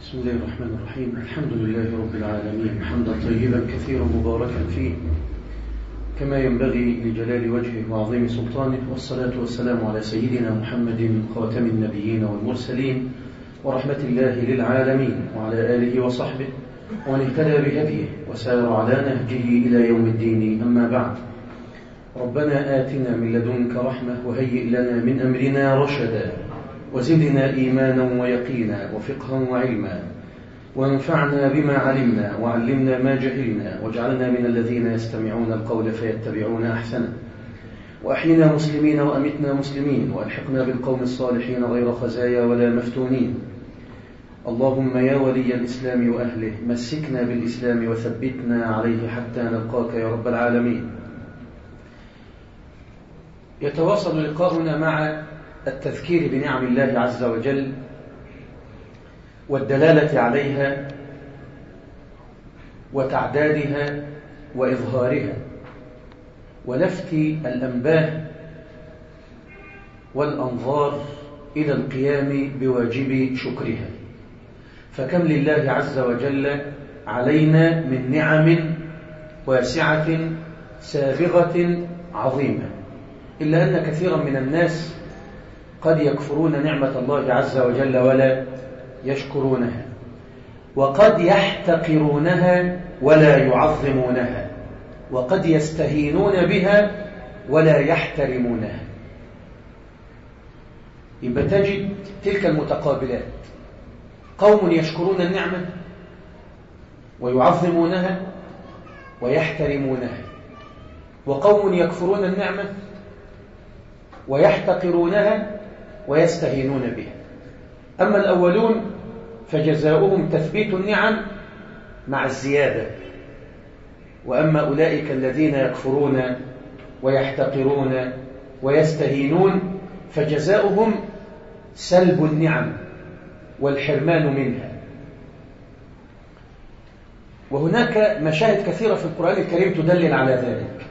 بسم الله الرحمن الرحيم الحمد لله رب العالمين حمدا طيبا كثيرا مباركا فيه كما ينبغي لجلال وجهه وعظيم سلطانه والصلاة والسلام على سيدنا محمد خاتم النبيين والمرسلين ورحمة الله للعالمين وعلى آله وصحبه ومن اهتدى بهديه وسار على نهجه إلى يوم الدين أما بعد ربنا آتنا من لدنك رحمة وهيئ لنا من أمرنا رشدا وزدنا إيمانا ويقينا وفقها وعلما وانفعنا بما علمنا وعلمنا ما جهلنا واجعلنا من الذين يستمعون القول فيتبعون أحسنه وأحينا مسلمين وأمتنا مسلمين وألحقنا بالقوم الصالحين غير خزايا ولا مفتونين اللهم يا ولي الإسلام وأهله مسكنا بالإسلام وثبتنا عليه حتى نلقاك يا رب العالمين يتواصل لقاؤنا مع التذكير بنعم الله عز وجل والدلالة عليها وتعدادها وإظهارها ولفت الأنباه والأنظار إلى القيام بواجب شكرها فكم لله عز وجل علينا من نعم واسعة سابغة عظيمة إلا أن كثيرا من الناس قد يكفرون نعمة الله عز وجل ولا يشكرونها وقد يحتقرونها ولا يعظمونها وقد يستهينون بها ولا يحترمونها يبقى تجد تلك المتقابلات قوم يشكرون النعمة ويعظمونها ويحترمونها وقوم يكفرون النعمة ويحتقرونها ويستهينون بها أما الأولون فجزاؤهم تثبيت النعم مع الزيادة وأما أولئك الذين يكفرون ويحتقرون ويستهينون فجزاؤهم سلب النعم والحرمان منها وهناك مشاهد كثيرة في القرآن الكريم تدلل على ذلك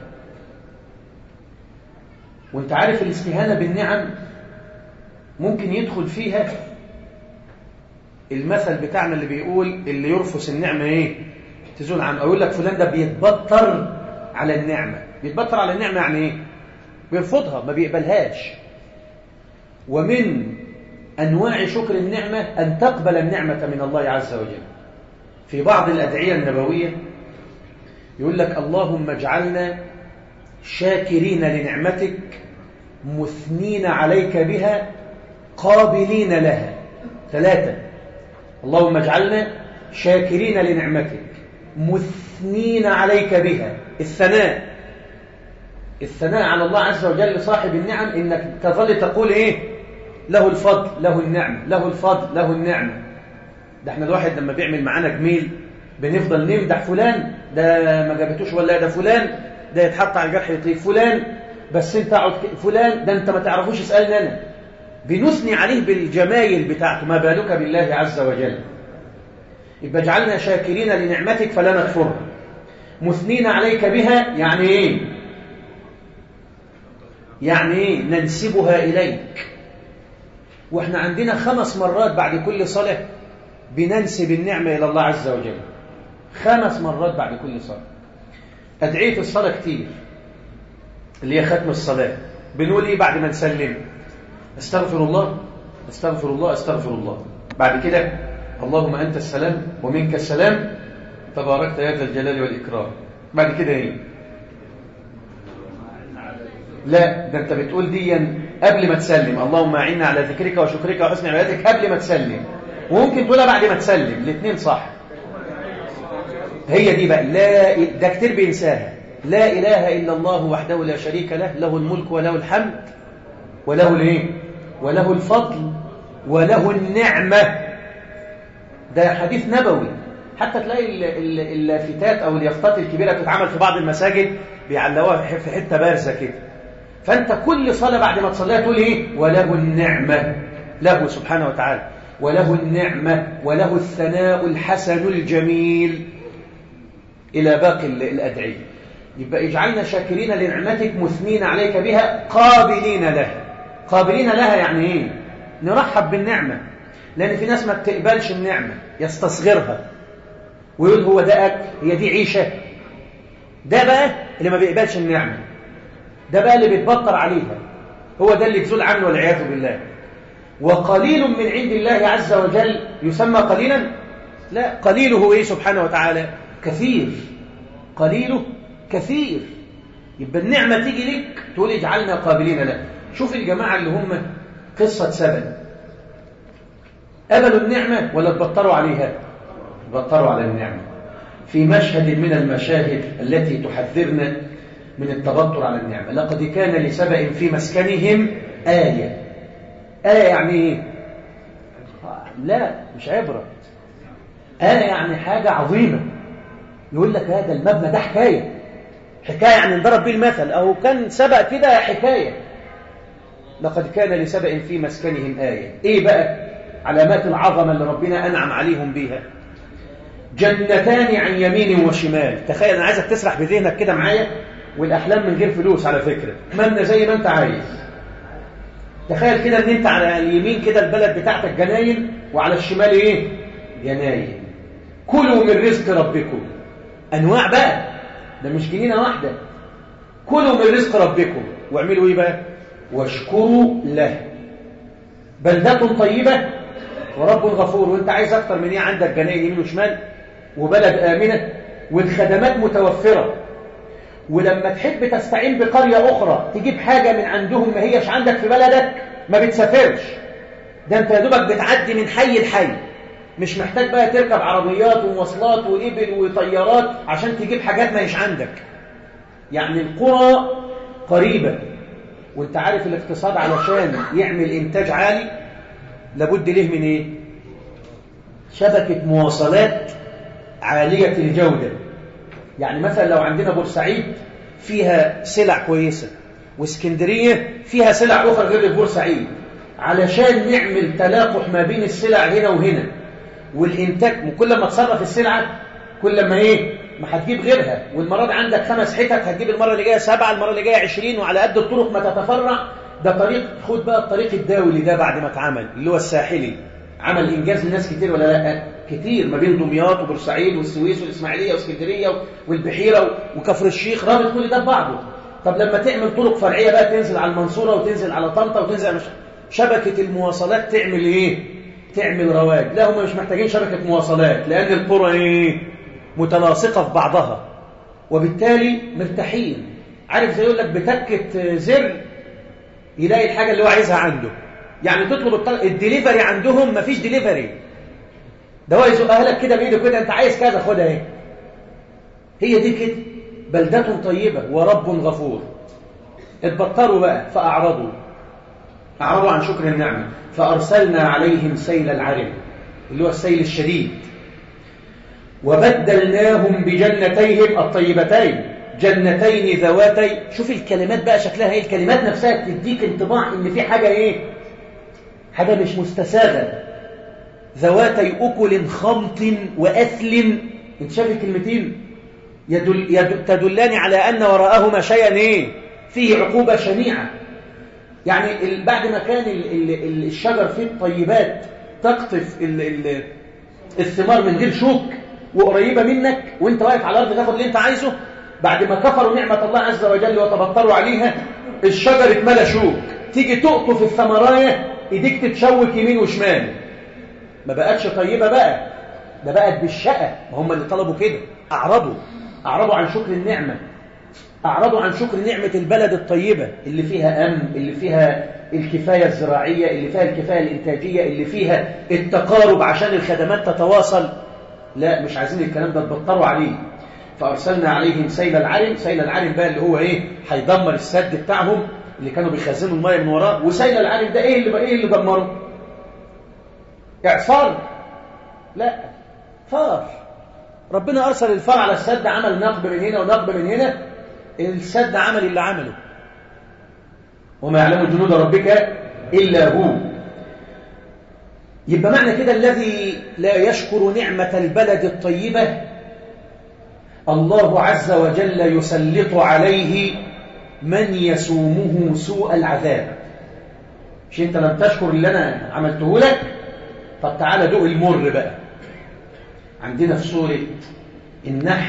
وانت عارف الاستهانة بالنعم ممكن يدخل فيها المثل بتاعنا اللي بيقول اللي يرفس النعمة ايه تزول عنه او يقول لك فلان ده بيتبطر على النعمة بيتبطر على النعمة يعني ايه بيرفضها ما بيقبلهاش ومن أنواع شكر النعمة أن تقبل النعمة من الله عز وجل في بعض الأدعية النبوية يقول لك اللهم اجعلنا شاكرين لنعمتك مثنين عليك بها قابلين لها ثلاثة اللهم اجعلنا شاكرين لنعمتك مثنين عليك بها الثناء الثناء على الله عز وجل صاحب النعم انك تظل تقول ايه له الفضل له النعم له الفضل له النعمة ده احنا الواحد لما بيعمل معانا جميل بنفضل نمدح فلان ده ما جابتوش ولا ده فلان ده يتحط على الجرح يطيب فلان بس انت اقعد فلان ده انت ما تعرفوش اسالني انا بنثني عليه بالجمايل بتاعته ما بالك بالله عز وجل يبقى اجعلنا شاكرين لنعمتك فلا نكفرها مثنين عليك بها يعني ايه يعني ايه ننسبها اليك واحنا عندنا خمس مرات بعد كل صلاه بننسب النعمه الى الله عز وجل خمس مرات بعد كل صلاه ادعيه الصلاه كتير اللي هي ختم الصلاه بنقول ايه بعد ما نسلم استغفر الله استغفر الله استغفر الله بعد كده اللهم أنت السلام ومنك السلام تباركت يا ذا الجلال والإكرام بعد كده ايه لا ده انت بتقول دي قبل ما تسلم اللهم اعنا على ذكرك وشكرك وحسن عبادتك قبل ما تسلم وممكن تقولها بعد ما تسلم الاثنين صح هي دي بقى لا ده كتير بينساها لا اله الا الله وحده لا شريك له له الملك وله الحمد وله الايه وله الفضل وله النعمه ده حديث نبوي حتى تلاقي اللافتات او اليافطات الكبيره بتتعمل في بعض المساجد بيعلقوها في حته بارزه كده فانت كل صلاه بعد ما تصليها تقول ايه وله النعمه له سبحانه وتعالى وله النعمه وله الثناء الحسن الجميل الى باقي الادعيه يبقى اجعلنا شاكرين لنعمتك مثنين عليك بها قابلين لها قابلين لها يعني ايه نرحب بالنعمه لأن في ناس ما بتقبلش النعمة يستصغرها ويقول هو ده أكل هي دي عيشة ده بقى اللي ما بيقبلش النعمة ده بقى اللي بيتبطر عليها هو ده اللي تزول عنه والعياذ بالله وقليل من عند الله عز وجل يسمى قليلا لا قليله ايه سبحانه وتعالى كثير قليله كثير يبقى النعمة تيجي لك تقول اجعلنا قابلين لا شوف الجماعة اللي هم قصة سبن قبلوا النعمة ولا تبطروا عليها تبطروا على النعمة في مشهد من المشاهد التي تحذرنا من التبطر على النعمة لقد كان لسبأ في مسكنهم آية آية يعني إيه؟ لا مش عبرة آية يعني حاجة عظيمة يقول لك هذا المبنى ده حكاية حكاية يعني نضرب به المثل أو كان سبأ كده حكاية لقد كان لسبأ في مسكنهم آية إيه بقى علامات العظمة اللي ربنا أنعم عليهم بيها جنتان عن يمين وشمال تخيل أنا عايزك تسرح بذهنك كده معايا والأحلام من غير فلوس على فكرة مبنى زي ما أنت عايز تخيل كده ان انت على اليمين كده البلد بتاعتك جناين وعلى الشمال ايه جناين كلوا من رزق ربكم انواع بقى ده مش جنينه واحده كلوا من رزق ربكم واعملوا ايه بقى واشكروا له بلدة طيبة ورب غفور وانت عايز اكتر من ايه عندك جناين يمين وشمال وبلد آمنة والخدمات متوفرة ولما تحب تستعين بقرية أخرى تجيب حاجة من عندهم ما هيش عندك في بلدك ما بتسافرش ده انت يا دوبك بتعدي من حي لحي مش محتاج بقى تركب عربيات ومواصلات وإبل وطيارات عشان تجيب حاجات ما هيش عندك يعني القرى قريبة وانت عارف الاقتصاد علشان يعمل إنتاج عالي لابد له من ايه شبكة مواصلات عالية الجودة يعني مثلا لو عندنا بورسعيد فيها سلع كويسة واسكندرية فيها سلع أخرى غير بورسعيد علشان نعمل تلاقح ما بين السلع هنا وهنا والإنتاج كل ما تصرف السلعة كل ما إيه ما هتجيب غيرها والمرة دي عندك خمس حتت هتجيب المرة اللي جاية سبعة المرة اللي جاية عشرين وعلى قد الطرق ما تتفرع ده طريق خد بقى الطريق الدولي ده بعد ما اتعمل اللي هو الساحلي عمل إنجاز لناس كتير ولا لا كتير ما بين دمياط وبورسعيد والسويس والإسماعيلية واسكندرية والبحيرة وكفر الشيخ رابط كل ده ببعضه طب لما تعمل طرق فرعية بقى تنزل على المنصورة وتنزل على طنطا وتنزل على شبكة المواصلات تعمل ايه تعمل رواج لا هم مش محتاجين شبكة مواصلات لأن القرى ايه متلاصقة في بعضها وبالتالي مرتاحين عارف زي يقول لك بتكة زر يلاقي الحاجة اللي هو عايزها عنده يعني تطلب الطلب الدليفري عندهم مفيش دليفري ده هو يزقها لك كده بايده كده انت عايز كذا خدها اهي هي دي كده بلدة طيبة ورب غفور اتبطروا بقى فأعرضوا أعرضوا عن شكر النعمة فأرسلنا عليهم سيل العرم اللي هو السيل الشديد وبدلناهم بجنتيهم الطيبتين جنتين ذواتي شوف الكلمات بقى شكلها ايه الكلمات نفسها تديك انطباع ان في حاجة ايه حاجة مش مستساغة ذواتي أكل خمط وأثل انت شايف الكلمتين يدل يدل تدلان على أن وراءهما شيئا ايه فيه عقوبة شنيعة يعني بعد ما كان ال ال الشجر فيه الطيبات تقطف ال ال الثمار من غير شوك وقريبة منك وانت واقف على الأرض تاخد اللي انت عايزه بعد ما كفروا نعمة الله عز وجل وتبطروا عليها الشجر اتملى شوك تيجي تقطف الثمراية ايديك تتشوك يمين وشمال ما بقتش طيبة بقى ده بقت بالشقة ما هم اللي طلبوا كده أعرضوا أعرضوا عن شكر النعمة أعرضوا عن شكر نعمة البلد الطيبة اللي فيها أمن اللي فيها الكفاية الزراعية اللي فيها الكفاية الإنتاجية اللي فيها التقارب عشان الخدمات تتواصل لا مش عايزين الكلام ده تبطروا عليه فأرسلنا عليهم سيل العرم سيل العرم بقى اللي هو إيه هيدمر السد بتاعهم اللي كانوا بيخزنوا المية من وراه وسيل العرم ده إيه اللي بقى إيه اللي دمره إعصار لا فار ربنا أرسل الفار على السد عمل نقب من هنا ونقب من هنا السد عمل اللي عمله وما يعلم جنود ربك إلا هو يبقى معنى كده الذي لا يشكر نعمة البلد الطيبة الله عز وجل يسلط عليه من يسومه سوء العذاب مش انت لم تشكر اللي انا عملته لك طب تعالى دوق المر بقى عندنا في سورة النحل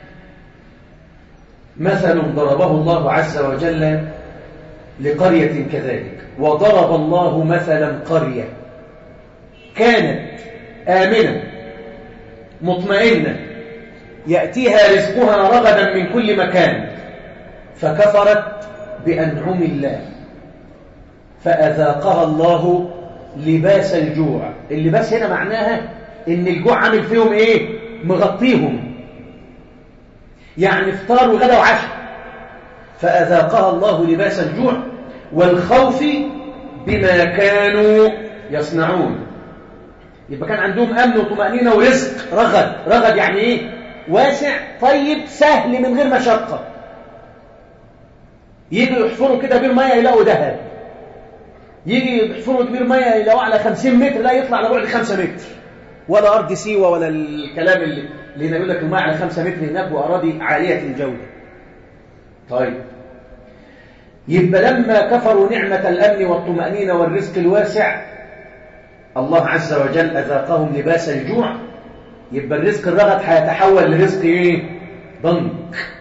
مثل ضربه الله عز وجل لقرية كذلك وضرب الله مثلا قرية كانت آمنة مطمئنة يأتيها رزقها رغدا من كل مكان فكفرت بأنعم الله فأذاقها الله لباس الجوع اللباس هنا معناها ان الجوع عامل فيهم ايه مغطيهم يعني افطار وغدا وعشاء فأذاقها الله لباس الجوع والخوف بما كانوا يصنعون يبقى كان عندهم أمن وطمأنينة ورزق رغد رغد يعني إيه واسع طيب سهل من غير مشقة يجوا يحفروا كده بير مية يلاقوا ذهب يجي يحفروا بير مية يلاقوا على 50 متر لا يطلع على بعد 5 متر ولا أرض سيوة ولا الكلام اللي اللي هنا يقول لك الماء على 5 متر هناك وأراضي عالية الجودة طيب يبقى لما كفروا نعمة الأمن والطمأنينة والرزق الواسع الله عز وجل أذاقهم لباس الجوع يبقى الرزق الرغد هيتحول لرزق ايه ضنك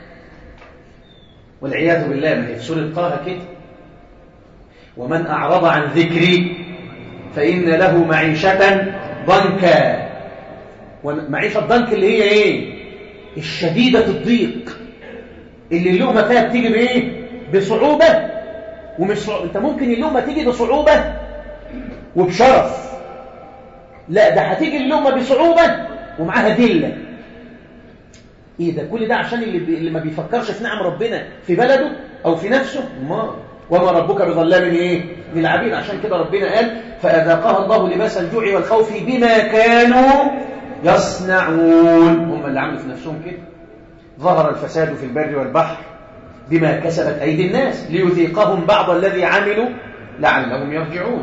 والعياذ بالله ما هي في سورة طه كده ومن أعرض عن ذكري فإن له معيشة ضنكا ومعيشة الضنك اللي هي ايه الشديدة الضيق اللي اللقمة فيها بتيجي بايه بصعوبة ومش صعوبة. انت ممكن اللقمة تيجي بصعوبة وبشرف لا ده هتيجي اللقمة بصعوبة ومعاها دلة ايه ده كل ده عشان اللي, بي... اللي ما بيفكرش في نعم ربنا في بلده او في نفسه ما وما ربك بظلام ايه للعبيد عشان كده ربنا قال فأذاقها الله لباس الجوع والخوف بما كانوا يصنعون هم اللي عملوا في نفسهم كده ظهر الفساد في البر والبحر بما كسبت أيدي الناس ليذيقهم بعض الذي عملوا لعلهم يرجعون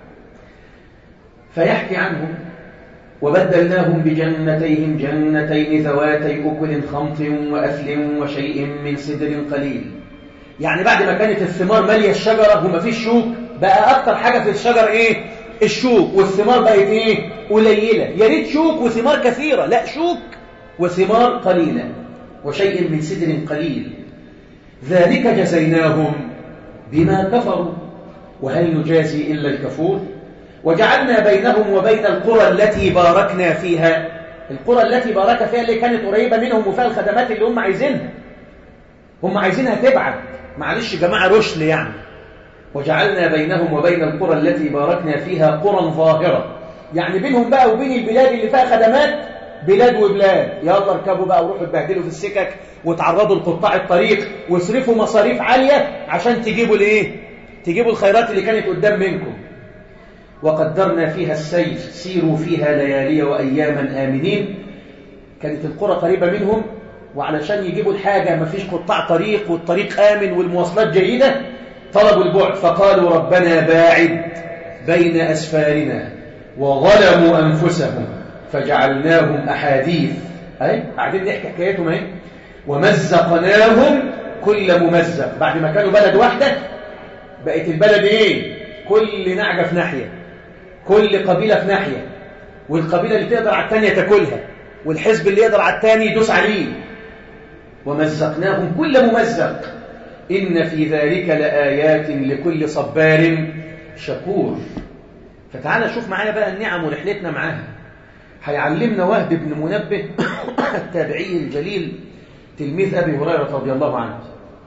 فيحكي عنهم وبدلناهم بجنتيهم جنتين ذواتي أكل خمط وأثل وشيء من سدر قليل يعني بعد ما كانت الثمار مالية الشجرة وما فيش شوك بقى أكتر حاجة في الشجر إيه؟ الشوك والثمار بقت إيه؟ قليلة يا ريت شوك وثمار كثيرة لا شوك وثمار قليلة وشيء من سدر قليل ذلك جزيناهم بما كفروا وهل نجازي إلا الكفور وجعلنا بينهم وبين القرى التي باركنا فيها القرى التي بارك فيها اللي كانت قريبة منهم وفيها الخدمات اللي هم عايزينها هم عايزينها تبعد معلش جماعة رشل يعني وجعلنا بينهم وبين القرى التي باركنا فيها قرى ظاهرة يعني بينهم بقى وبين البلاد اللي فيها خدمات بلاد وبلاد يلا اركبوا بقى وروحوا اتبهدلوا في السكك وتعرضوا لقطاع الطريق واصرفوا مصاريف عالية عشان تجيبوا الايه تجيبوا الخيرات اللي كانت قدام منكم وقدرنا فيها السير سيروا فيها ليالي وأياما آمنين كانت القرى قريبة منهم وعلشان يجيبوا الحاجة ما فيش قطاع طريق والطريق آمن والمواصلات جيدة طلبوا البعد فقالوا ربنا باعد بين أسفارنا وظلموا أنفسهم فجعلناهم أحاديث أي قاعدين نحكي حكايتهم اهي ومزقناهم كل ممزق بعد ما كانوا بلد واحدة بقت البلد ايه كل نعجة في ناحية كل قبيلة في ناحية والقبيلة اللي تقدر على الثانية تاكلها والحزب اللي يقدر على الثاني يدوس عليه ومزقناهم كل ممزق إن في ذلك لآيات لكل صبار شكور فتعالى شوف معايا بقى النعم ورحلتنا معاها هيعلمنا وهب بن منبه التابعي الجليل تلميذ أبي هريرة رضي الله عنه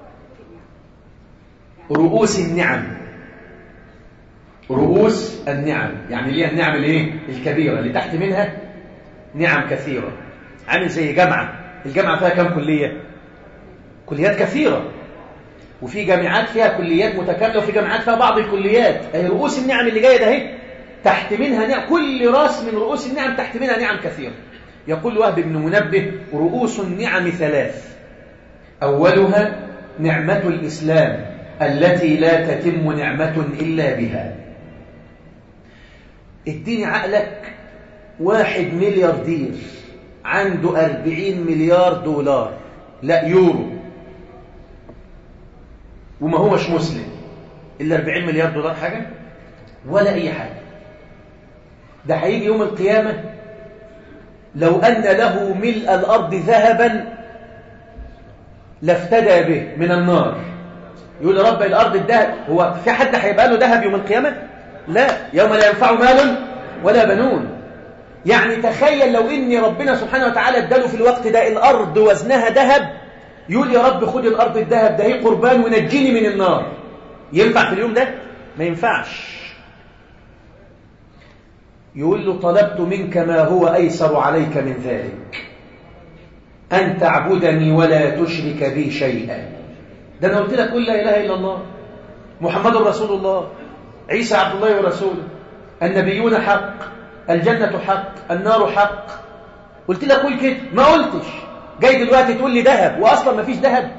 رؤوس النعم رؤوس النعم يعني ليه النعم الايه الكبيرة اللي تحت منها نعم كثيرة عامل زي جامعة الجامعة فيها كم كلية كليات كثيرة وفي جامعات فيها كليات متكاملة وفي جامعات فيها بعض الكليات أي رؤوس النعم اللي جاية ده اهي تحت منها نعم كل راس من رؤوس النعم تحت منها نعم كثيرة يقول وهب بن منبه رؤوس النعم ثلاث أولها نعمة الإسلام التي لا تتم نعمة إلا بها اديني عقلك واحد ملياردير عنده أربعين مليار دولار لا يورو وما هوش مسلم إلا أربعين مليار دولار حاجة ولا أي حاجة ده هيجي يوم القيامة لو أن له ملء الأرض ذهبا لافتدى به من النار يقول يا رب الأرض الذهب هو في حد هيبقى له ذهب يوم القيامة لا يوم لا ينفع مال ولا بنون يعني تخيل لو إن ربنا سبحانه وتعالى اداله في الوقت ده الأرض وزنها ذهب يقول يا رب خد الأرض الذهب ده هي قربان ونجيني من النار ينفع في اليوم ده؟ ما ينفعش يقول له طلبت منك ما هو أيسر عليك من ذلك أن تعبدني ولا تشرك بي شيئا ده أنا قلت لك قل لا إله إلا الله محمد رسول الله عيسى عبد الله ورسوله النبيون حق الجنة حق النار حق قلت لك قول كده ما قلتش جاي دلوقتي تقول لي ذهب وأصلا ما فيش ذهب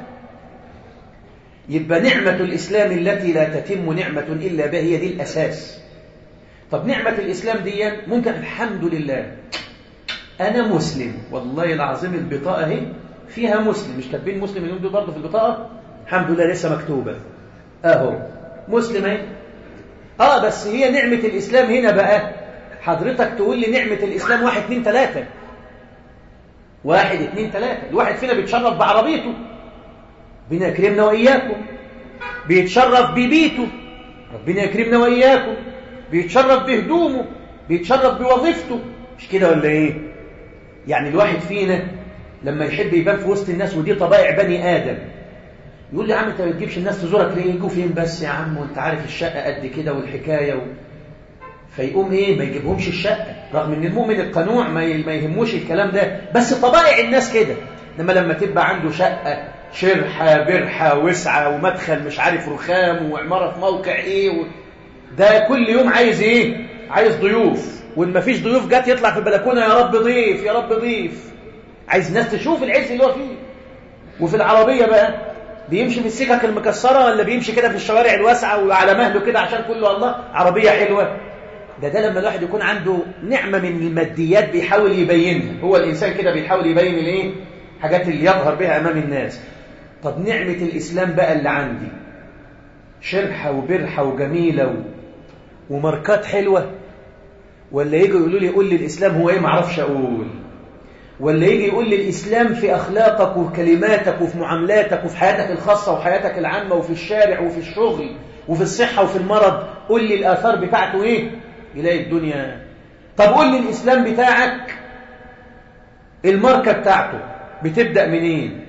يبقى نعمة الإسلام التي لا تتم نعمة إلا بها هي دي الأساس طب نعمة الإسلام دي ممكن الحمد لله أنا مسلم والله العظيم البطاقة اهي فيها مسلم مش كاتبين مسلم اليوم دول برضه في البطاقة الحمد لله لسه مكتوبة أهو مسلم اهي آه بس هي نعمة الإسلام هنا بقى حضرتك تقول لي نعمة الإسلام واحد اتنين تلاتة واحد اتنين تلاتة الواحد فينا بيتشرف بعربيته ربنا يكرمنا وإياكم بيتشرف ببيته ربنا يكرمنا وإياكم بيتشرف بهدومه بيتشرف بوظيفته مش كده ولا ايه يعني الواحد فينا لما يحب يبان في وسط الناس ودي طبائع بني آدم يقول لي يا عم انت ما بتجيبش الناس تزورك ليه يجوا فين بس يا عم وانت عارف الشقة قد كده والحكاية و... فيقوم ايه ما يجيبهمش الشقة رغم ان المؤمن القنوع ما ما يهموش الكلام ده بس طبائع الناس كده انما لما تبقى عنده شقة شرحة برحة وسعة ومدخل مش عارف رخام وعمارة في موقع ايه و... ده كل يوم عايز ايه عايز ضيوف وان مفيش ضيوف جت يطلع في البلكونه يا رب ضيف يا رب ضيف عايز ناس تشوف العز اللي هو فيه وفي العربيه بقى بيمشي في السكك المكسره ولا بيمشي كده في الشوارع الواسعه وعلى مهله كده عشان كله الله عربيه حلوه ده ده لما الواحد يكون عنده نعمه من الماديات بيحاول يبينها هو الانسان كده بيحاول يبين الايه حاجات اللي يظهر بها امام الناس طب نعمه الاسلام بقى اللي عندي شرحه وبرحه وجميله و... وماركات حلوة ولا يجي يقولوا لي قول لي الإسلام هو إيه معرفش أقول ولا يجي يقول لي الإسلام في أخلاقك وفي كلماتك وفي معاملاتك وفي حياتك الخاصة وحياتك العامة وفي الشارع وفي الشغل وفي الصحة وفي المرض قول لي الآثار بتاعته إيه يلاقي الدنيا طب قول لي الإسلام بتاعك الماركة بتاعته بتبدأ منين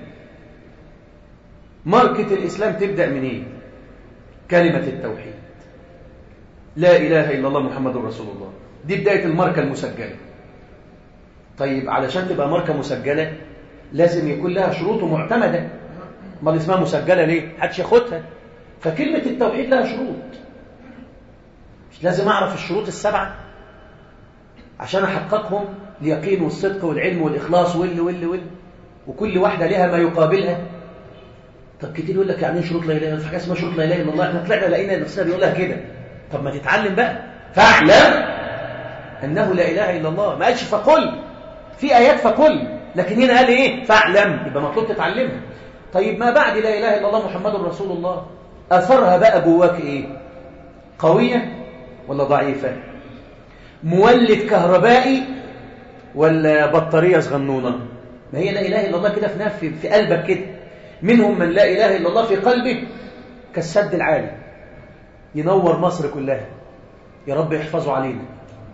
ماركة الإسلام تبدأ منين كلمة التوحيد لا إله إلا الله محمد رسول الله دي بداية الماركة المسجلة طيب علشان تبقى ماركة مسجلة لازم يكون لها شروط معتمدة ما اسمها مسجلة ليه؟ حدش ياخدها فكلمة التوحيد لها شروط مش لازم أعرف الشروط السبعة عشان أحققهم اليقين والصدق والعلم والإخلاص واللي واللي واللي وكل واحدة لها ما يقابلها طب كتير يقول لك يعني ايه شروط لا اله الا الله في حاجه اسمها شروط لا اله الا الله احنا طلعنا لقينا نفسنا بيقولها كده طب ما تتعلم بقى فاعلم انه لا اله الا الله ما قالش فقل في ايات فقل لكن هنا قال ايه فاعلم يبقى مطلوب تتعلمها طيب ما بعد لا اله الا الله محمد رسول الله اثرها بقى جواك ايه قويه ولا ضعيفه مولد كهربائي ولا بطاريه صغنونه ما هي لا اله الا الله كده في نفسي في قلبك كده منهم من لا اله الا الله في قلبه كالسد العالي ينور مصر كلها يا رب يحفظه علينا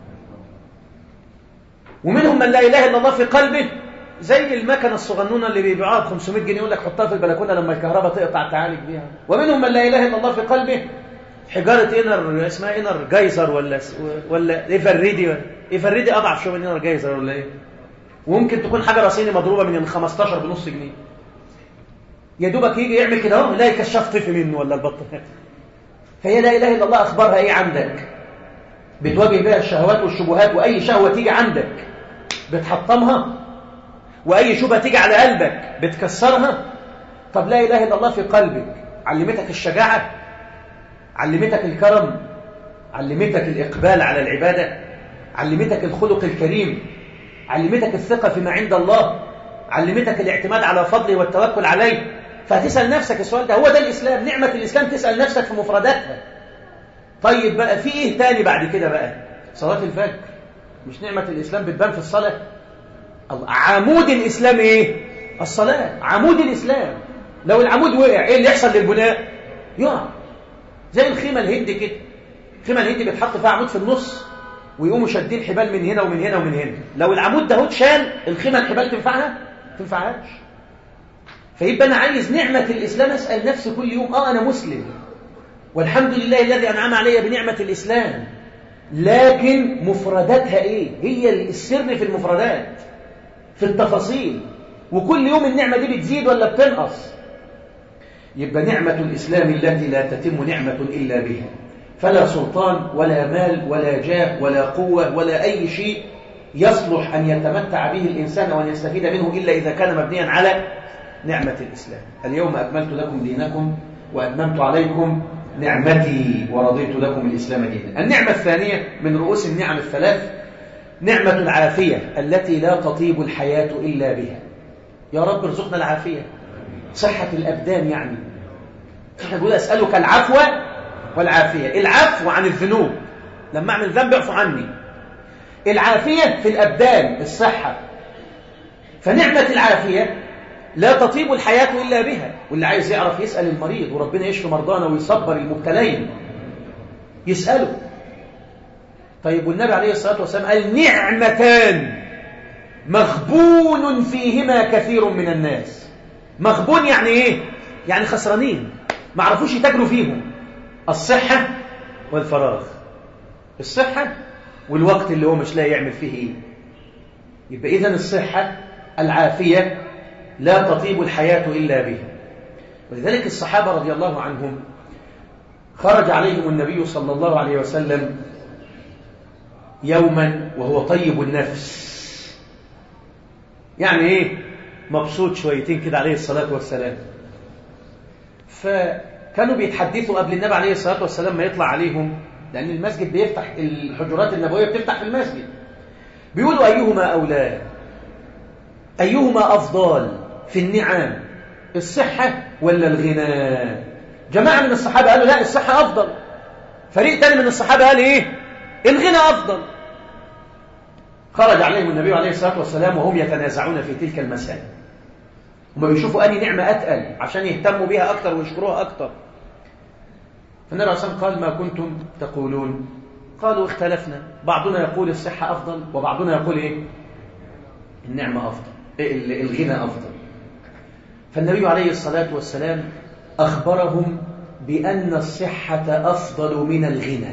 ومنهم من لا اله الا الله في قلبه زي المكنه الصغنونه اللي بيبيعوها ب 500 جنيه يقول لك حطها في البلكونه لما الكهرباء تقطع تعالج بيها ومنهم من لا اله الا الله في قلبه حجاره انر اسمها انر جايزر ولا ولا ايفريدي ايفريدي اضعف شويه من انر جايزر ولا ايه وممكن تكون حجره صيني مضروبه من 15 بنص جنيه يا دوبك يجي يعمل كده اهو يلاقي كشاف طفي منه ولا البطاريه فهي لا اله الا الله اخبارها ايه عندك بتواجه بها الشهوات والشبهات واي شهوه تيجي عندك بتحطمها واي شبهه تيجي على قلبك بتكسرها طب لا اله الا الله في قلبك علمتك الشجاعه علمتك الكرم علمتك الاقبال على العباده علمتك الخلق الكريم علمتك الثقه فيما عند الله علمتك الاعتماد على فضله والتوكل عليه فهتسأل نفسك السؤال ده هو ده الإسلام نعمة الإسلام تسأل نفسك في مفرداتها طيب بقى في إيه تاني بعد كده بقى صلاة الفجر مش نعمة الإسلام بتبان في الصلاة عمود الإسلام إيه الصلاة عمود الإسلام لو العمود وقع إيه اللي يحصل للبناء يقع زي الخيمة الهندي كده الخيمة الهندي بيتحط فيها عمود في النص ويقوموا شادين حبال من هنا ومن هنا ومن هنا لو العمود ده اتشال الخيمة الحبال تنفعها تنفعهاش فيبقى أنا عايز نعمة الإسلام أسأل نفسي كل يوم آه أنا مسلم والحمد لله الذي أنعم علي بنعمة الإسلام لكن مفرداتها إيه؟ هي السر في المفردات في التفاصيل وكل يوم النعمة دي بتزيد ولا بتنقص يبقى نعمة الإسلام التي لا تتم نعمة إلا بها فلا سلطان ولا مال ولا جاه ولا قوة ولا أي شيء يصلح أن يتمتع به الإنسان وأن يستفيد منه إلا إذا كان مبنيا على نعمة الإسلام اليوم أكملت لكم دينكم وأتممت عليكم نعمتي ورضيت لكم الإسلام دينا النعمة الثانية من رؤوس النعم الثلاث نعمة العافية التي لا تطيب الحياة إلا بها يا رب ارزقنا العافية صحة الأبدان يعني احنا بنقول أسألك العفو والعافية العفو عن الذنوب لما أعمل ذنب اعفو عني العافية في الأبدان الصحة فنعمة العافية لا تطيب الحياة إلا بها واللي عايز يعرف يسأل المريض وربنا يشفي مرضانا ويصبر المبتلين يسأله طيب والنبي عليه الصلاة والسلام قال نعمتان مغبون فيهما كثير من الناس مغبون يعني ايه يعني خسرانين ما عرفوش يتاجروا فيهم الصحة والفراغ الصحة والوقت اللي هو مش لاقي يعمل فيه ايه يبقى اذا الصحة العافية لا تطيب الحياة إلا بها ولذلك الصحابة رضي الله عنهم خرج عليهم النبي صلى الله عليه وسلم يوما وهو طيب النفس يعني ايه مبسوط شويتين كده عليه الصلاة والسلام فكانوا بيتحدثوا قبل النبي عليه الصلاة والسلام ما يطلع عليهم لأن المسجد بيفتح الحجرات النبوية بتفتح في المسجد بيقولوا أيهما أولاد أيهما أفضل في النعم الصحة ولا الغنى جماعة من الصحابة قالوا لا الصحة أفضل فريق تاني من الصحابة قال إيه الغنى أفضل خرج عليهم النبي عليه الصلاة والسلام وهم يتنازعون في تلك المسألة هم بيشوفوا أني نعمة أتقل عشان يهتموا بها أكتر ويشكروها أكتر فالنبي عليه الصلاة قال ما كنتم تقولون قالوا اختلفنا بعضنا يقول الصحة أفضل وبعضنا يقول إيه النعمة أفضل إيه الغنى أفضل فالنبي عليه الصلاة والسلام أخبرهم بأن الصحة أفضل من الغنى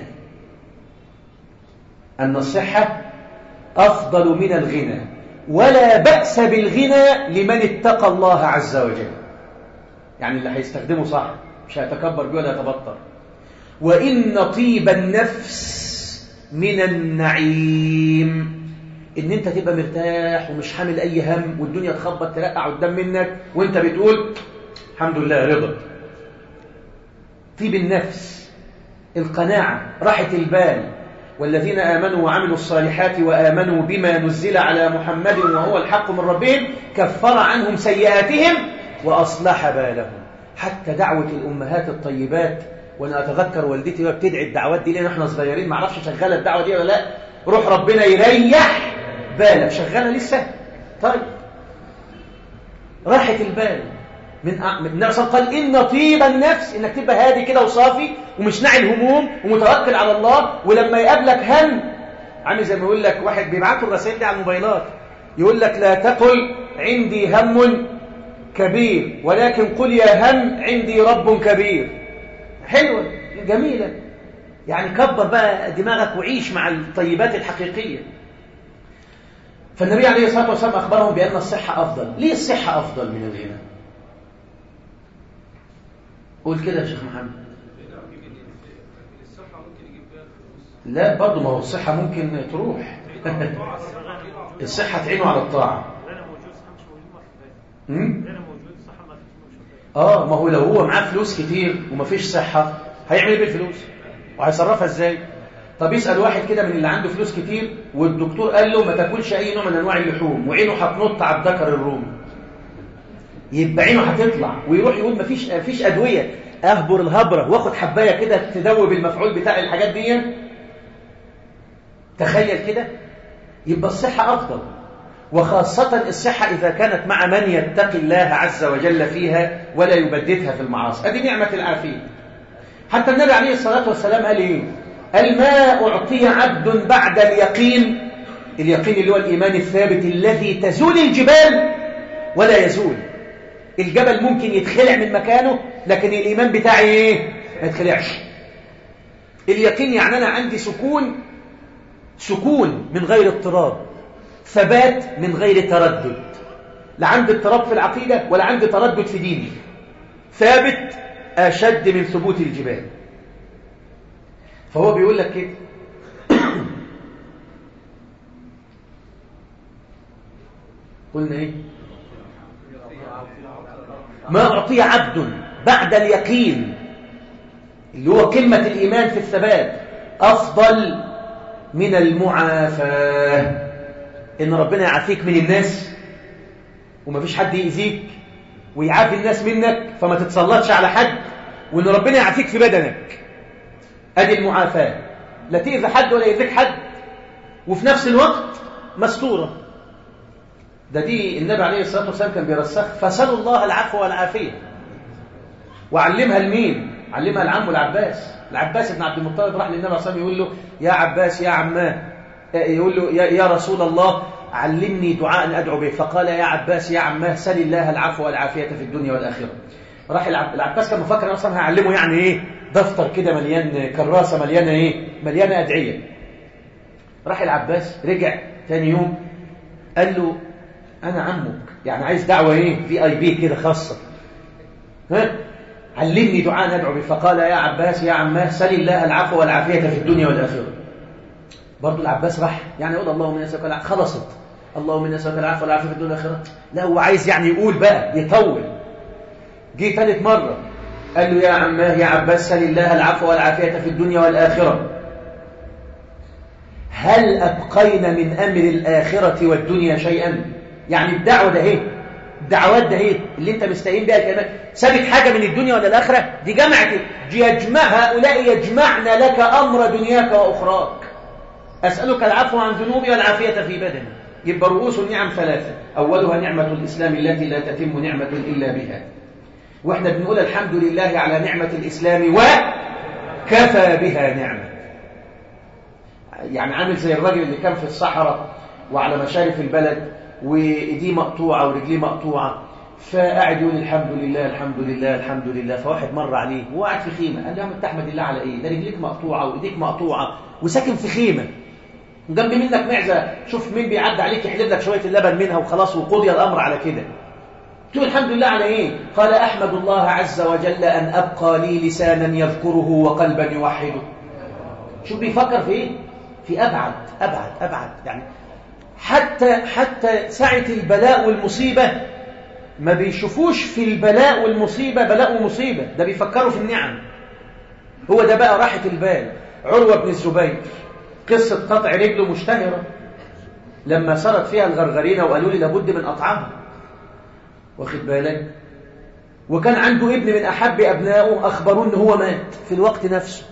أن الصحة أفضل من الغنى ولا بأس بالغنى لمن اتقى الله عز وجل يعني اللي هيستخدمه صح مش هيتكبر بيه ولا يتبطر وإن طيب النفس من النعيم ان انت تبقى مرتاح ومش حامل اي هم والدنيا تخبط ترقع قدام منك وانت بتقول الحمد لله رضا طيب النفس القناعة راحة البال والذين آمنوا وعملوا الصالحات وآمنوا بما نزل على محمد وهو الحق من ربهم كفر عنهم سيئاتهم وأصلح بالهم حتى دعوة الأمهات الطيبات وأنا أتذكر والدتي بتدعي الدعوات دي لأن احنا صغيرين ما اعرفش شغالة الدعوة دي ولا لا روح ربنا يريح بالك شغالة لسه طيب راحة البال من النبي صلى الله عليه وسلم قال إن طيب النفس إنك تبقى هادي كده وصافي ومش ناعي الهموم ومتوكل على الله ولما يقابلك هم عامل زي ما يقول لك واحد بيبعتوا الرسائل دي على الموبايلات يقول لك لا تقل عندي هم كبير ولكن قل يا هم عندي رب كبير حلوة جميلة يعني كبر بقى دماغك وعيش مع الطيبات الحقيقية فالنبي عليه الصلاة والسلام أخبرهم بأن الصحة أفضل ليه الصحة أفضل من الغنى قول كده يا شيخ محمد لا برضه ما هو الصحة ممكن تروح الصحة تعينه على الطاعة اه ما هو لو هو معاه فلوس كتير ومفيش صحة هيعمل ايه بالفلوس وهيصرفها ازاي طب يسأل واحد كده من اللي عنده فلوس كتير والدكتور قال له ما تاكلش اي نوع من انواع اللحوم وعينه هتنط على الذكر الرومي يبقى عينه هتطلع ويروح يقول مفيش مفيش ادويه اهبر الهبره واخد حبايه كده تدوب المفعول بتاع الحاجات دي تخيل كده يبقى الصحة أفضل وخاصة الصحة إذا كانت مع من يتقي الله عز وجل فيها ولا يبددها في المعاصي هذه نعمة العافية حتى النبي عليه الصلاة والسلام قال إيه قال ما أعطي عبد بعد اليقين اليقين اللي هو الإيمان الثابت الذي تزول الجبال ولا يزول الجبل ممكن يتخلع من مكانه لكن الإيمان بتاعي إيه ما يتخلعش اليقين يعني أنا عندي سكون سكون من غير اضطراب ثبات من غير تردد لا عندي اضطراب في العقيدة ولا عندي تردد في ديني ثابت أشد من ثبوت الجبال فهو بيقول لك كده قلنا ايه ما أعطي عبد بعد اليقين اللي هو كلمة الإيمان في الثبات أفضل من المعافاة إن ربنا يعافيك من الناس وما فيش حد يأذيك ويعافي الناس منك فما تتسلطش على حد وإن ربنا يعافيك في بدنك أدي المعافاة لا تأذي حد ولا يأذيك حد وفي نفس الوقت مستورة ده دي النبي عليه الصلاة والسلام كان بيرسخ فسألوا الله العفو والعافية وعلمها لمين علمها العم والعباس العباس بن عبد المطلب راح للنبي عليه الصلاة والسلام يقول له يا عباس يا عماه يقول له يا, يا رسول الله علمني دعاء أدعو به فقال يا عباس يا عماه سل الله العفو والعافية في الدنيا والآخرة راح العباس كان مفكر اصلا هيعلمه يعني ايه دفتر كده مليان كراسة مليانة ايه مليانة أدعية راح العباس رجع ثاني يوم قال له أنا عمك يعني عايز دعوة إيه في آي بي كده خاصة ها علمني دعاء ندعو به فقال يا عباس يا عماه سل الله العفو والعافية في الدنيا والآخرة برضه العباس راح يعني يقول اللهم إني أسألك العفو خلصت اللهم إني أسألك العفو والعافية في الدنيا والآخرة لا هو عايز يعني يقول بقى يطول جه ثالث مرة قال له يا عماه يا عباس سل الله العفو والعافية في الدنيا والآخرة هل أبقينا من أمر الآخرة والدنيا شيئا يعني الدعوة ده ايه الدعوات ده ايه اللي انت مستقيم بيها الكلمات سابت حاجة من الدنيا ولا الآخرة دي جمعت يجمع هؤلاء يجمعن لك أمر دنياك وأخراك أسألك العفو عن ذنوبي والعافية في بدني يبقى رؤوس النعم ثلاثة أولها نعمة الإسلام التي لا تتم نعمة إلا بها وإحنا بنقول الحمد لله على نعمة الإسلام وكفى بها نعمة يعني عامل زي الراجل اللي كان في الصحراء وعلى مشارف البلد وايديه مقطوعة ورجليه مقطوعة فقعد يقول الحمد لله الحمد لله الحمد لله فواحد مر عليه وهو قاعد في خيمة قال له يا عم تحمد الله على ايه ده رجليك مقطوعة وايديك مقطوعة وساكن في خيمة وجنب منك معزة شوف مين بيعدي عليك يحلب لك شوية اللبن منها وخلاص وقضي الأمر على كده تقول الحمد لله على ايه قال أحمد الله عز وجل أن أبقى لي لسانا يذكره وقلبا يوحده شوف بيفكر في ايه في أبعد أبعد أبعد يعني حتى حتى ساعة البلاء والمصيبة ما بيشوفوش في البلاء والمصيبة بلاء ومصيبة ده بيفكروا في النعم هو ده بقى راحة البال عروة بن الزبير قصة قطع رجله مشتهرة لما صارت فيها الغرغرينة وقالوا لي لابد من قطعها واخد بالك وكان عنده ابن من أحب أبنائه أخبروه أنه هو مات في الوقت نفسه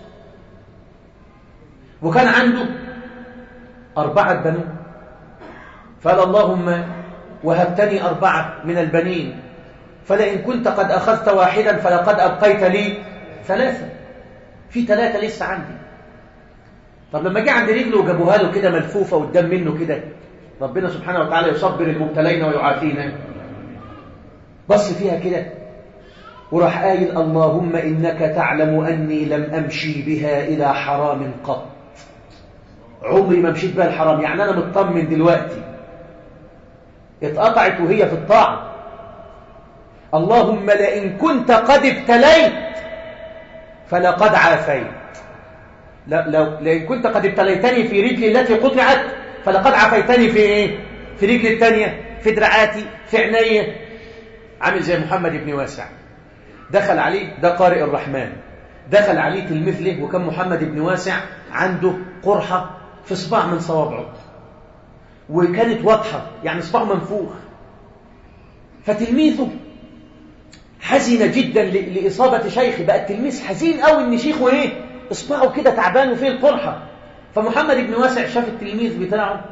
وكان عنده أربعة بنون فقال اللهم وهبتني أربعة من البنين فلئن كنت قد أخذت واحدا فلقد أبقيت لي ثلاثة في ثلاثة لسه عندي طب لما جه عند رجله وجابوها له كده ملفوفة قدام منه كده ربنا سبحانه وتعالى يصبر المبتلين ويعافينا بص فيها كده وراح قايل اللهم إنك تعلم أني لم أمشي بها إلى حرام قط عمري ما مشيت بها الحرام يعني أنا مطمن دلوقتي اتقطعت وهي في الطاعة اللهم لئن كنت قد ابتليت فلقد عافيت لا لو لئن كنت قد ابتليتني في رجلي التي قطعت فلقد عافيتني في ايه في رجلي الثانيه في دراعاتي في عيني عامل زي محمد بن واسع دخل عليه ده قارئ الرحمن دخل عليه تلميذ له وكان محمد بن واسع عنده قرحه في صباع من صوابعه وكانت واضحة يعني صباعه منفوخ فتلميذه حزن جدا لإصابة شيخه بقى التلميذ حزين قوي إن شيخه إيه إصبعه كده تعبان وفيه القرحة فمحمد بن واسع شاف التلميذ بتاعه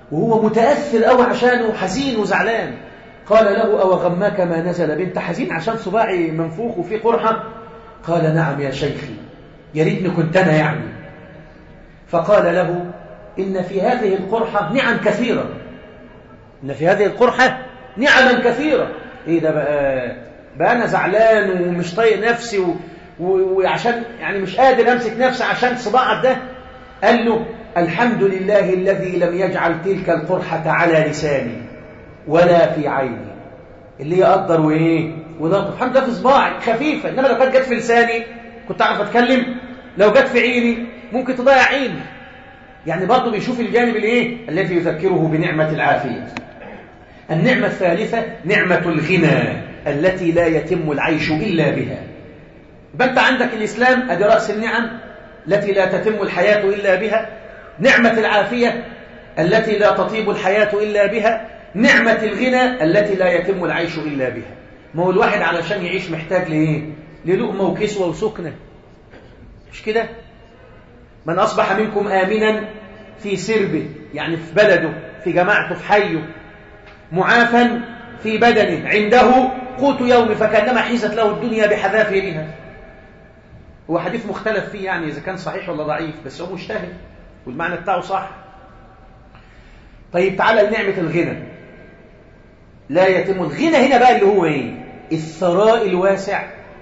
وهو متأثر قوي عشانه حزين وزعلان قال له أو غماك ما نزل بنت حزين عشان صباعي منفوخ وفي قرحة قال نعم يا شيخي يا ريتني كنت أنا يعني فقال له إن في هذه القرحة نعم كثيرة إن في هذه القرحة نعما كثيرة إيه ده بقى بقى أنا زعلان ومش طايق نفسي و... وعشان يعني مش قادر أمسك نفسي عشان صباعك ده قال له الحمد لله الذي لم يجعل تلك القرحة على لساني ولا في عيني اللي هي أقدر وإيه وده الحمد لله في صباعي خفيفة إنما لو كانت جت في لساني كنت أعرف أتكلم لو جت في عيني ممكن تضيع عيني يعني برضه بيشوف الجانب الايه الذي يذكره بنعمة العافية النعمة الثالثة نعمة الغنى التي لا يتم العيش إلا بها بنت عندك الإسلام أدي رأس النعم التي لا تتم الحياة إلا بها نعمة العافية التي لا تطيب الحياة إلا بها نعمة الغنى التي لا يتم العيش إلا بها ما هو الواحد علشان يعيش محتاج لإيه للقمة وكسوة وسكنة مش كده من أصبح منكم آمنا في سربه يعني في بلده في جماعته في حيه معافا في بدنه عنده قوت يوم فكانما حيزت له الدنيا بحذافيرها هو حديث مختلف فيه يعني إذا كان صحيح ولا ضعيف بس هو مجتهد والمعنى بتاعه صح طيب تعالى لنعمة الغنى لا يتم الغنى هنا بقى اللي هو ايه الثراء الواسع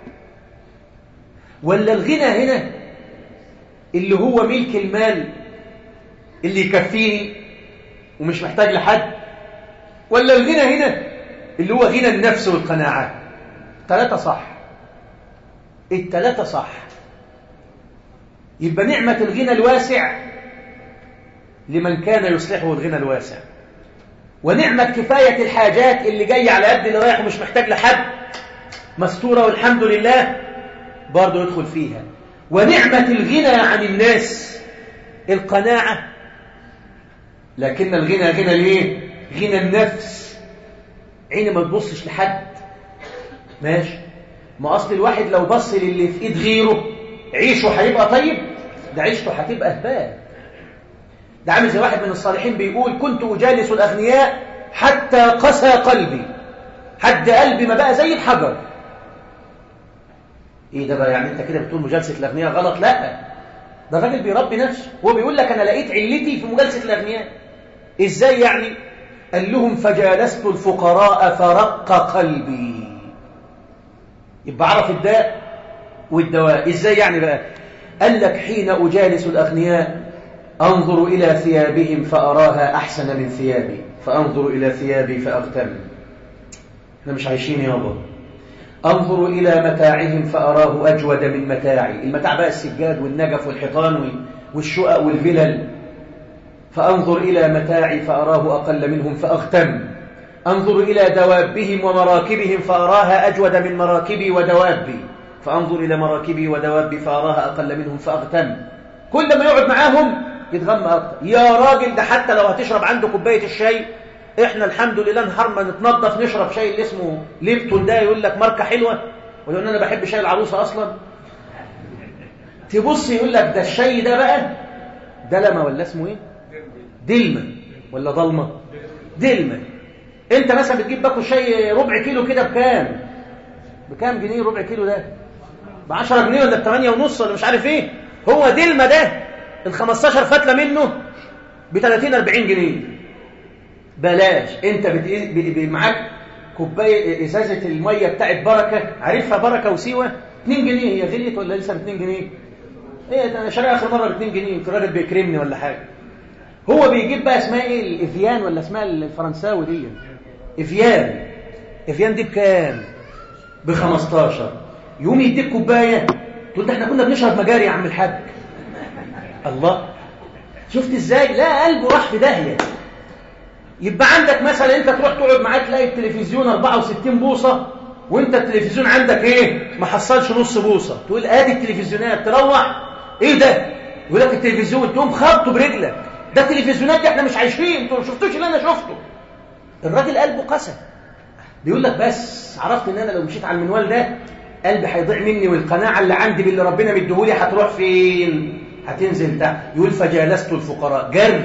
ولا الغنى هنا اللي هو ملك المال اللي يكفيني ومش محتاج لحد ولا الغنى هنا اللي هو غنى النفس والقناعات ثلاثة صح الثلاثة صح يبقى نعمة الغنى الواسع لمن كان يصلحه الغنى الواسع ونعمة كفاية الحاجات اللي جاية على قد اللي رايح ومش محتاج لحد مستورة والحمد لله برضه يدخل فيها ونعمة الغنى عن الناس القناعة لكن الغنى غنى ليه غنى النفس عيني ما تبصش لحد ماشي ما أصل الواحد لو بص للي في إيد غيره عيشه هيبقى طيب ده عيشته هتبقى هبال ده عامل زي واحد من الصالحين بيقول كنت أجالس الأغنياء حتى قسى قلبي حد قلبي ما بقى زي الحجر ايه ده بقى يعني انت كده بتقول مجالسة الأغنياء غلط لا ده الراجل بيربي نفسه هو بيقول لك أنا لقيت علتي في مجالسة الأغنياء ازاي يعني قال لهم فجالست الفقراء فرق قلبي يبقى عرف الداء والدواء ازاي يعني بقى قال لك حين أجالس الأغنياء أنظر إلى ثيابهم فأراها أحسن من ثيابي فأنظر إلى ثيابي فأغتم احنا مش عايشين يابا أنظر إلى متاعهم فأراه أجود من متاعي المتاع بقى السجاد والنجف والحيطان والشقق والفلل فأنظر إلى متاعي فأراه أقل منهم فأغتم أنظر إلى دوابهم ومراكبهم فأراها أجود من مراكبي ودوابي فأنظر إلى مراكبي ودوابي فأراها أقل منهم فأغتم كل ما يقعد معاهم يتغمى أكتر يا راجل ده حتى لو هتشرب عنده كوباية الشاي احنا الحمد لله نهار ما نتنظف نشرب شاي اللي اسمه ليبتون ده يقول لك ماركه حلوه ويقول انا بحب شاي العروسه اصلا تبص يقول لك ده الشاي ده بقى دلمه ولا اسمه ايه دلمه ولا ضلمه دلمه انت مثلا بتجيب باكل شاي ربع كيلو كده بكام بكام جنيه ربع كيلو ده ب 10 جنيه ولا ب 8 ونص ولا مش عارف ايه هو دلمه ده ال 15 فتله منه ب 30 40 جنيه بلاش انت بت... معاك كوبايه ازازه الميه بتاعت بركه عارفها بركه وسيوه 2 جنيه هي غليت ولا لسه ب 2 جنيه ايه ده انا شاريها اخر مره ب 2 جنيه يمكن الراجل بيكرمني ولا حاجه هو بيجيب بقى اسمها ايه الافيان ولا اسمها الفرنساوي دي افيان افيان دي بكام ب 15 يوم يديك كوبايه تقول ده احنا كنا بنشرب مجاري يا عم الحاج الله شفت ازاي لا قلبه راح في داهيه يبقى عندك مثلا انت تروح تقعد معاه تلاقي التلفزيون 64 بوصه وانت التلفزيون عندك ايه ما حصلش نص بوصه تقول ادي التلفزيونات تروح ايه ده يقول لك التلفزيون تقوم خبطه برجلك ده التلفزيونات دي احنا مش عايشين انتوا ما شفتوش اللي انا شفته الراجل قلبه قسى بيقول لك بس عرفت ان انا لو مشيت على المنوال ده قلبي هيضيع مني والقناعه اللي عندي باللي ربنا مديهولي هتروح فين هتنزل تحت يقول فجالست الفقراء جري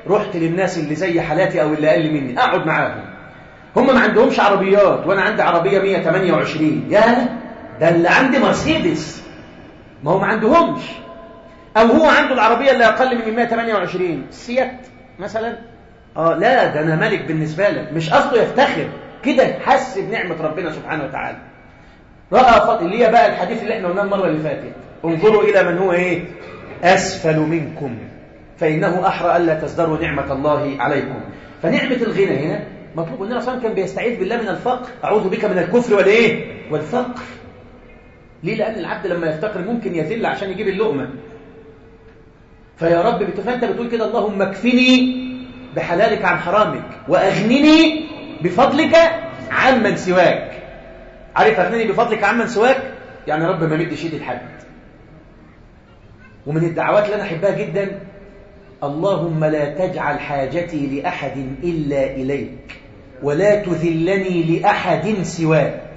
رحت للناس اللي زي حالاتي أو اللي أقل مني أقعد معاهم هم ما عندهمش عربيات وأنا عندي عربية 128 يا ده اللي عندي مرسيدس ما هو ما عندهمش أو هو عنده العربية اللي أقل من 128 سيات مثلا آه لا ده أنا ملك بالنسبة لك مش قصده يفتخر كده حس بنعمة ربنا سبحانه وتعالى رأى فضل اللي هي بقى الحديث اللي احنا قلناه المرة اللي فاتت انظروا إلى من هو إيه أسفل منكم فإنه أحرى ألا تزدروا نعمة الله عليكم فنعمة الغنى هنا مطلوب النبي صلى الله عليه وسلم كان بيستعيذ بالله من الفقر أعوذ بك من الكفر والإيه والفقر ليه لأن العبد لما يفتقر ممكن يذل عشان يجيب اللقمة فيا رب فأنت بتقول كده اللهم اكفني بحلالك عن حرامك وأغنني بفضلك عمن سواك عارف أغنني بفضلك عمن سواك يعني رب ما مدش ايدي لحد ومن الدعوات اللي أنا أحبها جدا اللهم لا تجعل حاجتي لأحد إلا إليك ولا تذلني لأحد سواك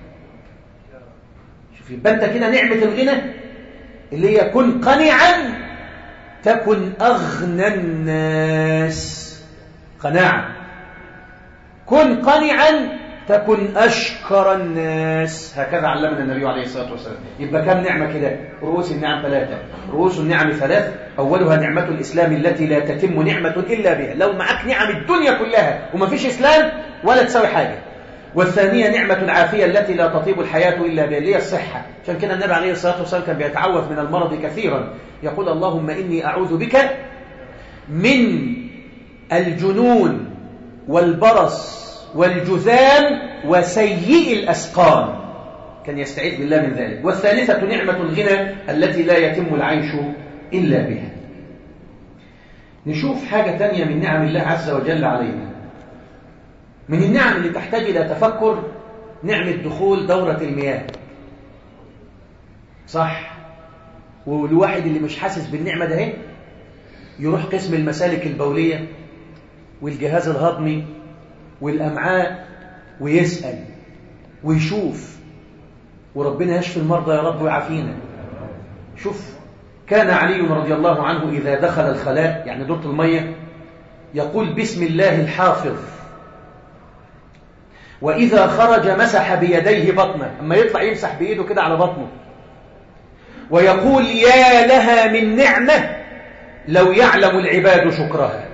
شوف يبقى أنت كده نعمة الغنى اللي هي كن قنعا تكن أغنى الناس قناعة كن قنعا تكن أشكر الناس هكذا علمنا النبي عليه الصلاة والسلام يبقى كم نعمة كده رؤوس النعم ثلاثة رؤوس النعم ثلاث أولها نعمة الإسلام التي لا تتم نعمة إلا بها لو معك نعم الدنيا كلها وما فيش إسلام ولا تسوي حاجة والثانية نعمة العافية التي لا تطيب الحياة إلا بها اللي هي الصحة عشان كده النبي عليه الصلاة والسلام كان بيتعوذ من المرض كثيرا يقول اللهم إني أعوذ بك من الجنون والبرص والجذام وسيء الأسقام كان يستعيذ بالله من ذلك والثالثة نعمة الغنى التي لا يتم العيش إلا بها نشوف حاجة تانية من نعم الله عز وجل علينا من النعم اللي تحتاج إلى تفكر نعمة دخول دورة المياه صح والواحد اللي مش حاسس بالنعمة ده يروح قسم المسالك البولية والجهاز الهضمي والأمعاء ويسأل ويشوف وربنا يشفي المرضى يا رب ويعافينا شوف كان علي رضي الله عنه إذا دخل الخلاء يعني دورة المية يقول بسم الله الحافظ وإذا خرج مسح بيديه بطنه أما يطلع يمسح بإيده كده على بطنه ويقول يا لها من نعمة لو يعلم العباد شكرها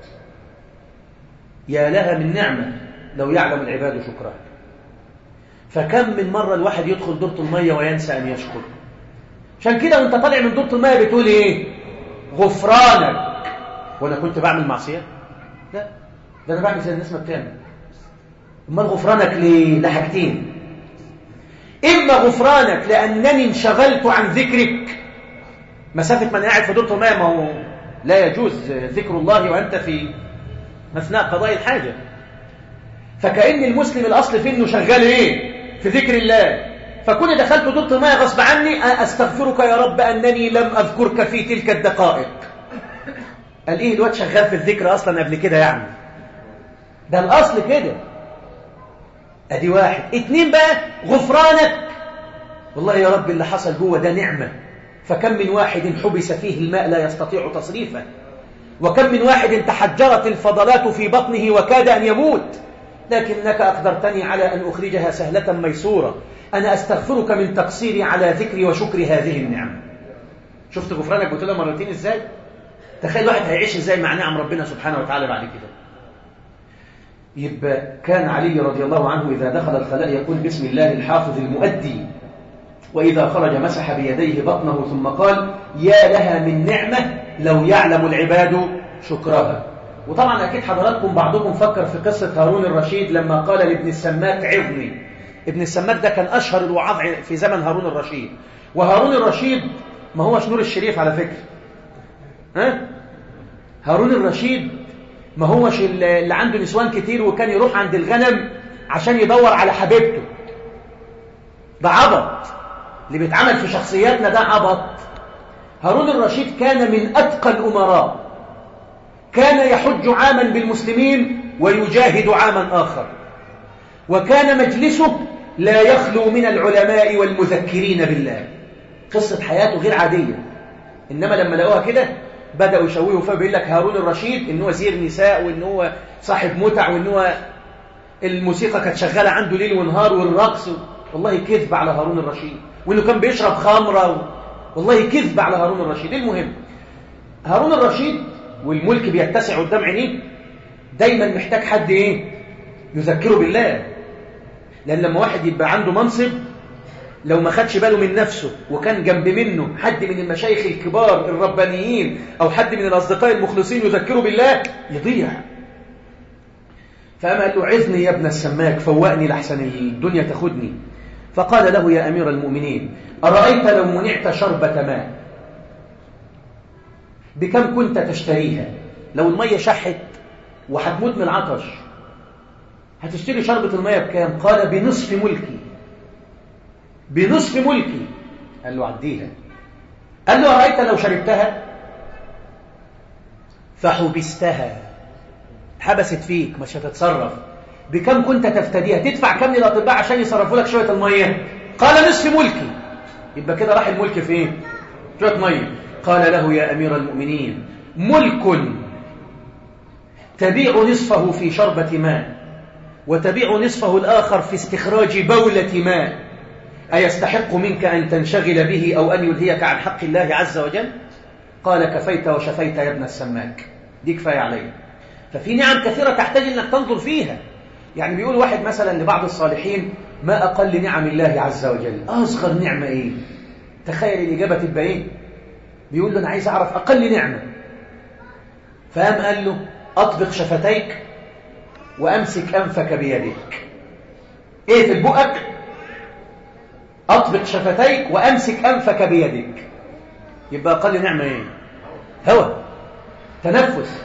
يا لها من نعمة لو يعلم العباد شكرها فكم من مرة الواحد يدخل دورة المية وينسى أن يشكر عشان كده وانت طالع من دورة المية بتقول ايه غفرانك وانا كنت بعمل معصية لا ده انا بعمل زي الناس ما بتعمل امال غفرانك ليه لحاجتين اما غفرانك لانني انشغلت عن ذكرك مسافة ما انا قاعد في دورة المية ما هو لا يجوز ذكر الله وانت في اثناء قضاء الحاجة فكأن المسلم الاصل فيه انه شغال ايه في ذكر الله فكوني دخلت دورة المية غصب عني أستغفرك يا رب أنني لم أذكرك في تلك الدقائق قال إيه الواد شغال في الذكر أصلا قبل كده يعني ده الأصل كده أدي واحد اتنين بقى غفرانك والله يا رب اللي حصل جوه ده نعمة فكم من واحد حبس فيه الماء لا يستطيع تصريفه وكم من واحد تحجرت الفضلات في بطنه وكاد أن يموت لكنك أقدرتني على أن أخرجها سهلة ميسورة أنا أستغفرك من تقصيري على ذكري وشكر هذه النعم شفت غفرانك قلت له مرتين إزاي تخيل واحد هيعيش إزاي مع نعم ربنا سبحانه وتعالى بعد كده يبقى كان علي رضي الله عنه إذا دخل الخلاء يقول بسم الله الحافظ المؤدي وإذا خرج مسح بيديه بطنه ثم قال يا لها من نعمة لو يعلم العباد شكرها وطبعا أكيد حضراتكم بعضكم فكر في قصة هارون الرشيد لما قال لابن السماك عظني ابن السماك ده كان أشهر الوعاظ في زمن هارون الرشيد وهارون الرشيد ما هوش نور الشريف على فكرة ها؟ هارون الرشيد ما هوش اللي عنده نسوان كتير وكان يروح عند الغنم عشان يدور على حبيبته ده عبط اللي بيتعمل في شخصياتنا ده عبط هارون الرشيد كان من أتقى الأمراء كان يحج عاما بالمسلمين ويجاهد عاما آخر وكان مجلسه لا يخلو من العلماء والمذكرين بالله قصة حياته غير عادية إنما لما لقوها كده بدأوا يشوهوا فيه بيقول لك هارون الرشيد إن هو زير نساء وإن هو صاحب متع وإن هو الموسيقى كانت شغالة عنده ليل ونهار والرقص والله كذب على هارون الرشيد وإنه كان بيشرب خمرة و... والله كذب على هارون الرشيد المهم هارون الرشيد والملك بيتسع قدام عينيه دايما محتاج حد ايه يذكره بالله لان لما واحد يبقى عنده منصب لو ما خدش باله من نفسه وكان جنب منه حد من المشايخ الكبار الربانيين او حد من الاصدقاء المخلصين يذكره بالله يضيع فقام قال له عظني يا ابن السماك فوقني لحسن الدنيا تاخدني فقال له يا امير المؤمنين ارايت لو منعت شربه ماء بكم كنت تشتريها لو الميه شحت وهتموت من العطش هتشتري شربة المية بكام قال بنصف ملكي بنصف ملكي قال له عديها قال له أرأيت لو شربتها فحبستها حبست فيك مش هتتصرف بكم كنت تفتديها تدفع كم للأطباء عشان يصرفوا لك شوية المية قال نصف ملكي يبقى كده راح الملك في ايه شوية مية قال له يا أمير المؤمنين ملك تبيع نصفه في شربة ماء وتبيع نصفه الآخر في استخراج بولة ماء أيستحق منك أن تنشغل به أو أن يلهيك عن حق الله عز وجل قال كفيت وشفيت يا ابن السماك دي كفاية علي ففي نعم كثيرة تحتاج أنك تنظر فيها يعني بيقول واحد مثلا لبعض الصالحين ما أقل نعم الله عز وجل أصغر نعمة إيه تخيل الإجابة تبقى إيه بيقول له أنا عايز أعرف أقل نعمة فقام قال له أطبق شفتيك وأمسك أنفك بيدك إيه في البؤك أطبق شفتيك وأمسك أنفك بيدك يبقى أقل نعمة إيه هواء تنفس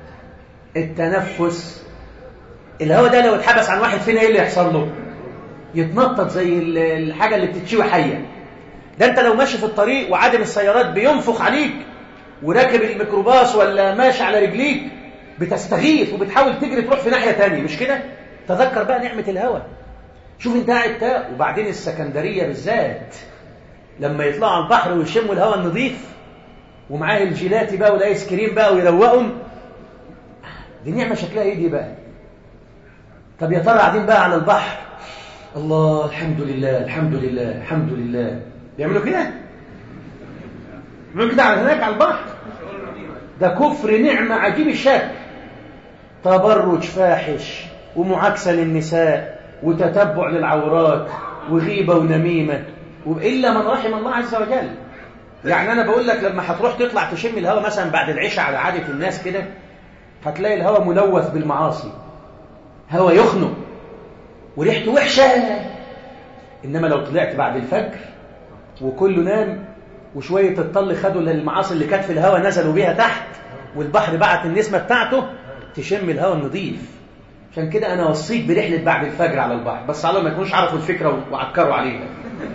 التنفس الهواء ده لو اتحبس عن واحد فينا ايه اللي يحصل له يتنطط زي الحاجة اللي بتتشوي حية ده انت لو ماشي في الطريق وعدم السيارات بينفخ عليك وراكب الميكروباص ولا ماشي على رجليك بتستغيث وبتحاول تجري تروح في ناحية تانية مش كده تذكر بقى نعمة الهواء شوف انت قاعد تا وبعدين السكندرية بالذات لما يطلعوا على البحر ويشموا الهواء النظيف ومعاه الجيلاتي بقى والايس كريم بقى ويروقهم دي نعمة شكلها ايه دي بقى طب يا ترى قاعدين بقى على البحر الله الحمد لله الحمد لله الحمد لله بيعملوا كده بيعملوا كده على هناك على البحر ده كفر نعمة عجيب الشكل تبرج فاحش ومعاكسة للنساء وتتبع للعورات وغيبة ونميمة إلا من رحم الله عز وجل يعني أنا بقول لك لما هتروح تطلع تشم الهواء مثلا بعد العشاء على عادة الناس كده هتلاقي الهواء ملوث بالمعاصي هواء يخنق وريحته وحشة إنما لو طلعت بعد الفجر وكله نام وشوية الطل خدوا المعاصي اللي كانت في الهواء نزلوا بيها تحت والبحر بعت النسمة بتاعته تشم الهواء النظيف عشان كده أنا وصيت برحلة بعد الفجر على البحر بس على ما يكونوش عرفوا الفكرة وعكروا عليها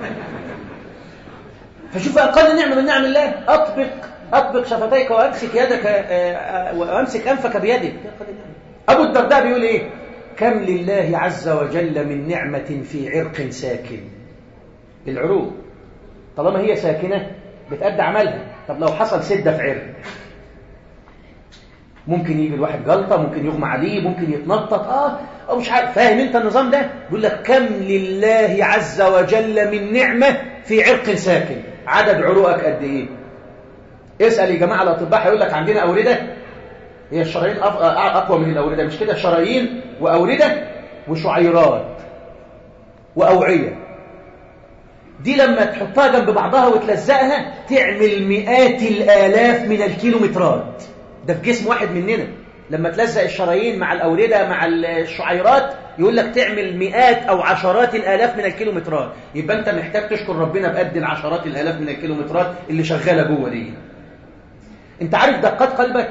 فشوف أقل نعمة من نعم الله أطبق أطبق شفتيك وأمسك يدك وأمسك أنفك بيدك أبو الدرداء بيقول إيه كم لله عز وجل من نعمة في عرق ساكن العروق طالما هي ساكنة بتأدي عملها طب لو حصل سدة في عرق ممكن يجي الواحد جلطة ممكن يغمى عليه ممكن يتنطط اه او مش عارف فاهم انت النظام ده بيقول لك كم لله عز وجل من نعمة في عرق ساكن عدد عروقك قد ايه اسأل يا جماعة الأطباء هيقول لك عندنا أوردة هي الشرايين أقوى من الأوردة مش كده شرايين وأوردة وشعيرات وأوعية دي لما تحطها جنب بعضها وتلزقها تعمل مئات الآلاف من الكيلومترات ده في جسم واحد مننا لما تلزق الشرايين مع الأوردة مع الشعيرات يقول لك تعمل مئات أو عشرات الآلاف من الكيلومترات يبقى أنت محتاج تشكر ربنا بقد العشرات الآلاف من الكيلومترات اللي شغالة جوه دي أنت عارف دقات قلبك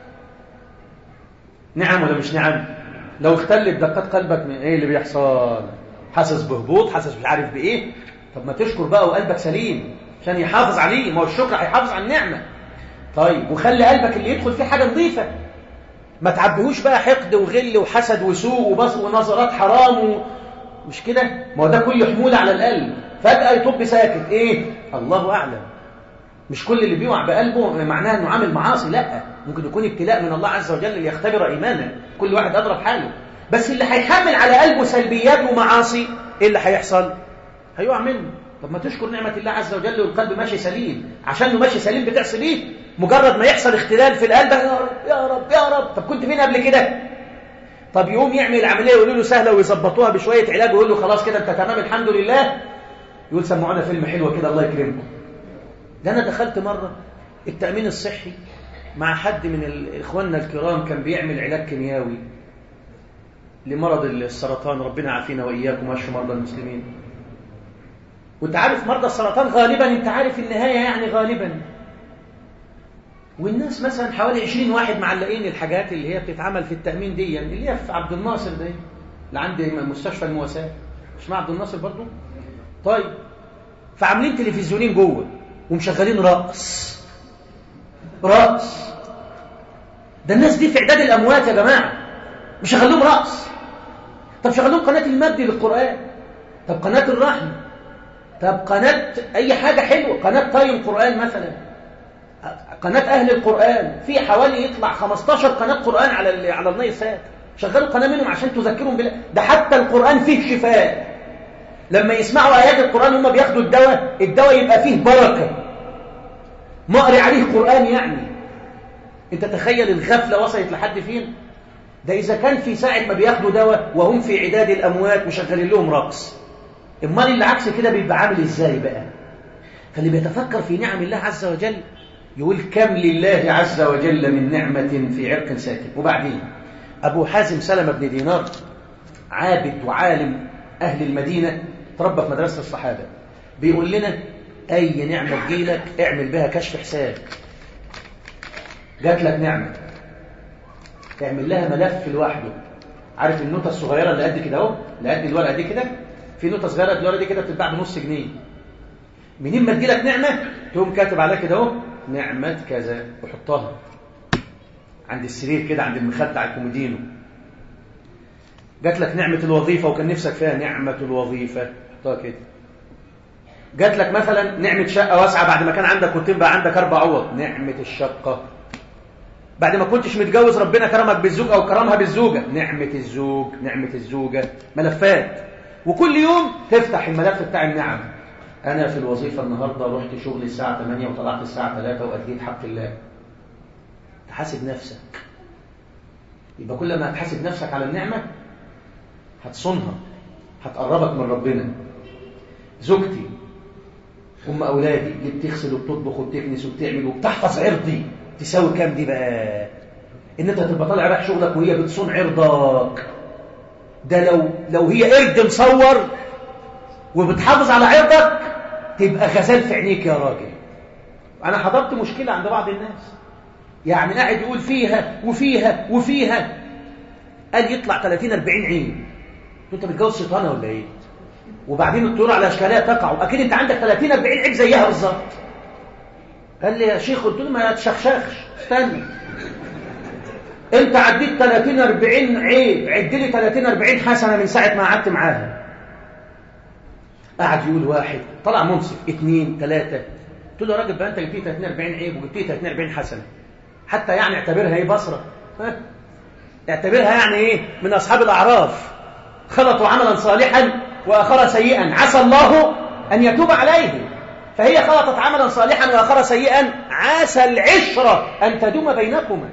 نعم ولا مش نعم لو اختلت دقات قلبك من ايه اللي بيحصل حاسس بهبوط حاسس مش عارف بايه طب ما تشكر بقى وقلبك سليم عشان يحافظ عليه ما هو الشكر هيحافظ على النعمه طيب وخلي قلبك اللي يدخل فيه حاجه نظيفه ما تعبيهوش بقى حقد وغل وحسد وسوء وبص ونظرات حرام و... مش كده ما هو ده كله حمول على القلب فجاه يطب ساكت ايه الله اعلم مش كل اللي بيوع بقلبه معناه انه عامل معاصي لا ممكن يكون ابتلاء من الله عز وجل ليختبر ايمانه كل واحد اضرب حاله بس اللي هيحمل على قلبه سلبيات ومعاصي ايه اللي هيحصل هيقع منه طب ما تشكر نعمة الله عز وجل والقلب ماشي سليم عشان ماشي سليم بتعصي ليه مجرد ما يحصل اختلال في القلب يا رب يا رب يا رب طب كنت فين قبل كده طب يقوم يعمل العملية يقولوا له سهلة ويظبطوها بشوية علاج ويقول له خلاص كده انت تمام الحمد لله يقول سمعونا فيلم حلو كده الله يكرمكم ده انا دخلت مرة التأمين الصحي مع حد من اخواننا الكرام كان بيعمل علاج كيميائي لمرض السرطان ربنا عافينا واياكم واشفي مرضى المسلمين وانت عارف مرضى السرطان غالبا انت عارف النهايه يعني غالبا والناس مثلا حوالي 20 واحد معلقين الحاجات اللي هي بتتعمل في التامين دي يعني اللي هي في عبد الناصر ده اللي عند مستشفى المواساه مش مع عبد الناصر برضه طيب فعاملين تلفزيونين جوه ومشغلين رقص رقص ده الناس دي في اعداد الاموات يا جماعه مش شغلهم رقص طب شغلهم قناه المجد للقران طب قناه الرحمه طب قناه اي حاجه حلوه قناه طايم قران مثلا قناه اهل القران في حوالي يطلع 15 قناه قران على على النايل سات شغلوا قناه منهم عشان تذكرهم بالله ده حتى القران فيه شفاء لما يسمعوا ايات القران هم بياخدوا الدواء الدواء يبقى فيه بركه مقري عليه قران يعني انت تخيل الغفله وصلت لحد فين ده إذا كان في ساعة ما بياخدوا دواء وهم في عداد الأموات مشغلين لهم رقص امال اللي عكس كده بيبقى عامل إزاي بقى فاللي بيتفكر في نعم الله عز وجل يقول كم لله عز وجل من نعمة في عرق ساكن وبعدين أبو حازم سلمة بن دينار عابد وعالم أهل المدينة تربى في مدرسة الصحابة بيقول لنا أي نعمة تجيلك اعمل بها كشف حساب جات لك نعمة تعمل لها ملف لوحده عارف النوتة الصغيرة اللي قد كده اهو اللي قد الورقة دي كده في نوتة صغيرة قد الورقة دي كده بتتباع بنص جنيه منين ما تجيلك نعمة تقوم كاتب عليها كده اهو نعمة كذا وحطها عند السرير كده عند المخدة على الكومودينو جات لك نعمة الوظيفة وكان نفسك فيها نعمة الوظيفة حطها كده جات لك مثلا نعمة شقة واسعة بعد ما كان عندك كنتين بقى عندك أربع عوض نعمة الشقة بعد ما كنتش متجوز ربنا كرمك بالزوج أو كرمها بالزوجة نعمة الزوج نعمة الزوجة ملفات وكل يوم تفتح الملف بتاع النعم أنا في الوظيفة النهاردة رحت شغلي الساعة 8 وطلعت الساعة 3 وأديت حق الله تحاسب نفسك يبقى كل ما هتحاسب نفسك على النعمة هتصونها هتقربك من ربنا زوجتي أم أولادي اللي بتغسل وبتطبخ وبتكنس وبتعمل وبتحفظ عرضي تساوي كام دي بقى ان انت تبقى طالع رايح شغلك وهي بتصون عرضك ده لو لو هي قرد مصور وبتحافظ على عرضك تبقى غزال في عينيك يا راجل انا حضرت مشكله عند بعض الناس يعني قاعد يقول فيها وفيها وفيها قال يطلع 30 40 عين انت متجوز شيطانه ولا ايه وبعدين الطيور على اشكالها تقع اكيد انت عندك 30 40 عيب زيها بالظبط قال لي يا شيخ قلت له ما تشخشخش استنى انت عديت 30 40 عيب عد لي 30 40 حسنه من ساعه ما قعدت معاها قعد يقول واحد طلع منصف اثنين ثلاثه قلت له يا راجل بقى انت جبت لي 30 40 عيب وجبت لي 30 40 حسنه حتى يعني اعتبرها ايه بصره ها اعتبرها يعني ايه من اصحاب الاعراف خلطوا عملا صالحا واخر سيئا عسى الله ان يتوب عليه فهي خلطت عملا صالحا واخر سيئا عسى العشره ان تدوم بينكما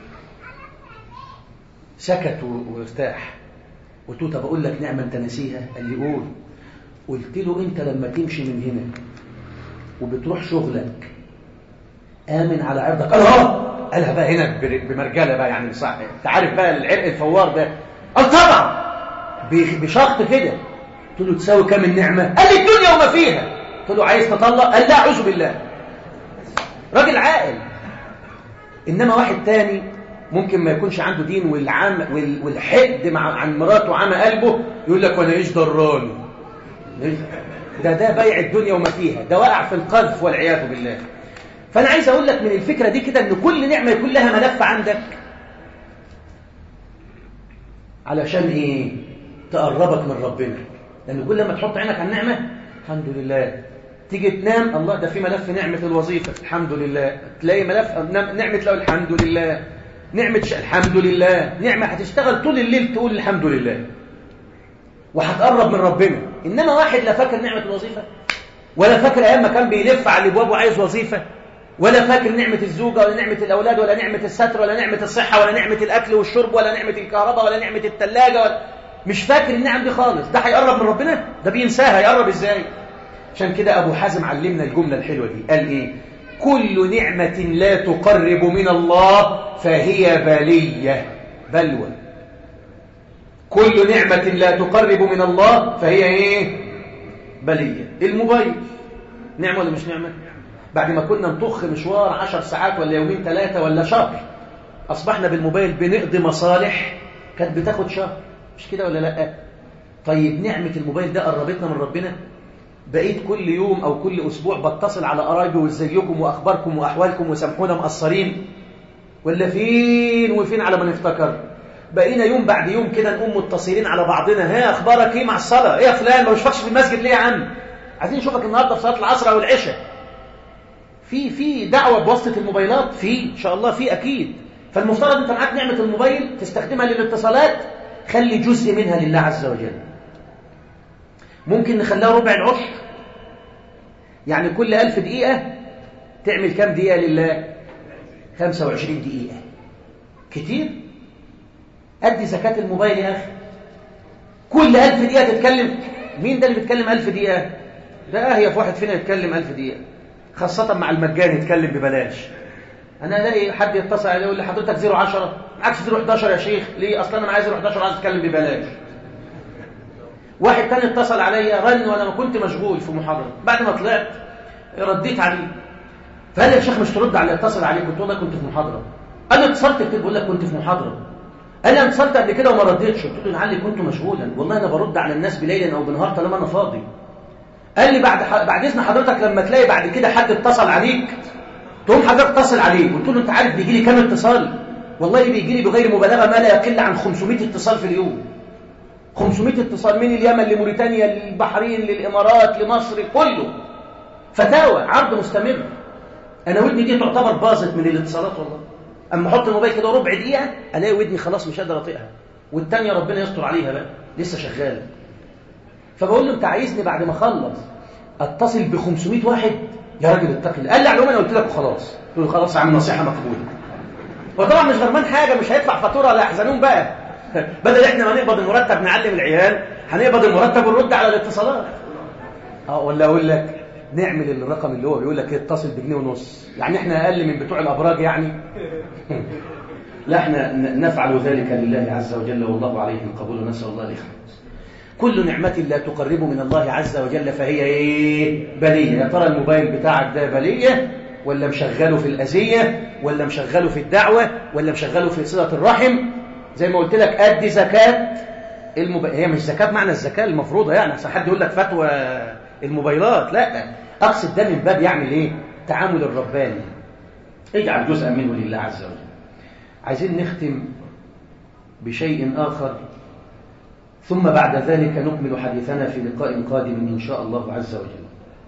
سكت وارتاح قلت له طب اقول لك نعمه انت ناسيها قال لي قول قلت له انت لما تمشي من هنا وبتروح شغلك امن على عرضك قال اه قالها بقى هنا بمرجله بقى يعني صح انت عارف بقى العرق الفوار ده قال طبعا بشخط كده قلت له تساوي كام النعمه قال لي الدنيا وما فيها قلت له عايز تطلق قال لا اعوذ بالله راجل عاقل انما واحد تاني ممكن ما يكونش عنده دين والعام والحقد مع عن مراته عمى قلبه يقول لك وانا ايش ضراني ده ده بيع الدنيا وما فيها ده واقع في القذف والعياذ بالله فانا عايز اقول لك من الفكره دي كده ان كل نعمه يكون لها ملف عندك علشان ايه تقربك من ربنا لان كل ما تحط عينك على النعمه الحمد لله تيجي تنام الله ده في ملف نعمة الوظيفة الحمد لله تلاقي ملف نعمة لو الحمد لله نعمة ش... الحمد لله نعمة هتشتغل طول الليل تقول الحمد لله وهتقرب من ربنا إنما واحد لا فاكر نعمة الوظيفة ولا فاكر أيام ما كان بيلف على الأبواب وعايز وظيفة ولا فاكر نعمة الزوجة ولا نعمة الأولاد ولا نعمة الستر ولا نعمة الصحة ولا نعمة الأكل والشرب ولا نعمة الكهرباء ولا نعمة الثلاجة ولا مش فاكر النعم دي خالص ده هيقرب من ربنا ده بينساها يقرب ازاي عشان كده أبو حازم علمنا الجملة الحلوة دي قال إيه كل نعمة لا تقرب من الله فهي بلية بلوى كل نعمة لا تقرب من الله فهي إيه بلية الموبايل نعمة ولا مش نعمة بعد ما كنا نطخ مشوار عشر ساعات ولا يومين ثلاثة ولا شهر أصبحنا بالموبايل بنقضي مصالح كانت بتاخد شهر مش كده ولا لأ طيب نعمة الموبايل ده قربتنا من ربنا بقيت كل يوم أو كل أسبوع بتصل على قرايبي وازيكم وأخباركم وأحوالكم وسامحونا مقصرين ولا فين وفين على ما نفتكر بقينا يوم بعد يوم كده نقوم متصلين على بعضنا ها أخبارك إيه مع الصلاة إيه يا فلان ما بشوفكش في المسجد ليه يا عم عايزين نشوفك النهاردة في صلاة العصر أو العشاء في في دعوة بواسطة الموبايلات في إن شاء الله في أكيد فالمفترض أنت معاك نعمة الموبايل تستخدمها للاتصالات خلي جزء منها لله عز وجل ممكن نخليها ربع العشر يعني كل ألف دقيقة تعمل كم دقيقة لله 25 دقيقة كتير أدي زكاة الموبايل يا أخي كل ألف دقيقة تتكلم مين ده اللي بيتكلم ألف دقيقة ده هي في واحد فينا يتكلم ألف دقيقة خاصة مع المجاني يتكلم ببلاش أنا ألاقي حد يتصل عليه يقول لي حضرتك 010 معاك 011 يا شيخ ليه أصلا أنا عايز 011 عايز أتكلم ببلاش واحد تاني اتصل عليا رن وانا ما كنت مشغول في محاضره بعد ما طلعت رديت عليه فقال لي يا شيخ مش ترد على اتصل عليك قلت له كنت في محاضره انا اتصلت كتير بقول لك كنت في محاضره انا اتصلت قبل كده وما رديتش قلت له لعلي كنت مشغولا والله انا برد على الناس بليلا او بنهار طالما انا فاضي قال لي بعد ح... بعد اذن حضرتك لما تلاقي بعد كده حد اتصل عليك تقوم حضرتك اتصل عليه قلت له انت عارف بيجي لي كام اتصال والله بيجي لي بغير مبالغه ما لا يقل عن 500 اتصال في اليوم 500 اتصال من اليمن لموريتانيا للبحرين للإمارات لمصر كله فتاوى عرض مستمر أنا ودني دي تعتبر باظت من الاتصالات والله أما أحط الموبايل كده ربع دقيقة ألاقي ودني خلاص مش قادر أطيقها والتانية ربنا يستر عليها بقى لسه شغالة فبقول له أنت عايزني بعد ما أخلص أتصل ب 500 واحد يا راجل اتق الله قال لي علوم أنا قلت لك وخلاص قلت له خلاص يا عم نصيحة مقبولة وطبعا مش غرمان حاجة مش هيدفع فاتورة لا يحزنون بقى بدل احنا ما نقبض المرتب نعلم العيال هنقبض المرتب ونرد على الاتصالات اه ولا اقول لك نعمل الرقم اللي هو بيقول لك اتصل بجنيه ونص يعني احنا اقل من بتوع الابراج يعني لا احنا نفعل ذلك لله عز وجل والله عليه القبول ونسال الله الاخلاص كل نعمة لا تقرب من الله عز وجل فهي ايه بلية يا ترى الموبايل بتاعك ده بلية ولا مشغله في الأذية ولا مشغله في الدعوة ولا مشغله في صلة الرحم زي ما قلت لك أدي زكاة الموب... هي مش زكاة معنى الزكاة المفروضة يعني عشان حد يقول لك فتوى الموبايلات لا أقصد ده من باب يعمل إيه تعامل الرباني اجعل جزءا منه لله عز وجل عايزين نختم بشيء آخر ثم بعد ذلك نكمل حديثنا في لقاء قادم إن شاء الله عز وجل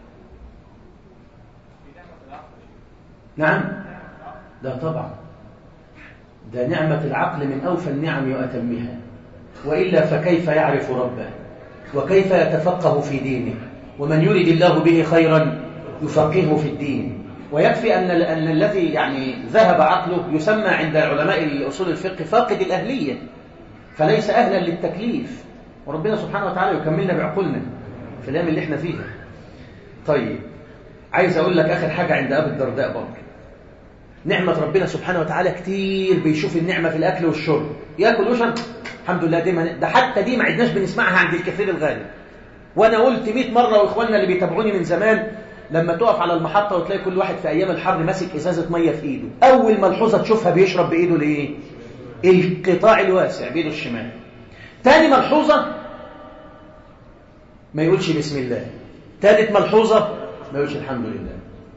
نعم لا طبعا ده نعمة العقل من أوفى النعم وأتمها وإلا فكيف يعرف ربه وكيف يتفقه في دينه ومن يريد الله به خيرا يفقهه في الدين ويكفي أن, أن الذي يعني ذهب عقله يسمى عند علماء أصول الفقه فاقد الأهلية فليس أهلا للتكليف وربنا سبحانه وتعالى يكملنا بعقولنا في الأيام اللي احنا فيها طيب عايز أقول لك آخر حاجة عند أبي الدرداء برضه نعمة ربنا سبحانه وتعالى كتير بيشوف النعمة في الأكل والشرب يأكل ويشرب الحمد لله دي ما ده حتى دي ما عدناش بنسمعها عند الكثير الغالب وأنا قلت 100 مرة وإخواننا اللي بيتابعوني من زمان لما تقف على المحطة وتلاقي كل واحد في أيام الحر ماسك إزازة مية في إيده أول ملحوظة تشوفها بيشرب بإيده لإيه؟ القطاع الواسع بإيده الشمال تاني ملحوظة ما يقولش بسم الله تالت ملحوظة ما يقولش الحمد لله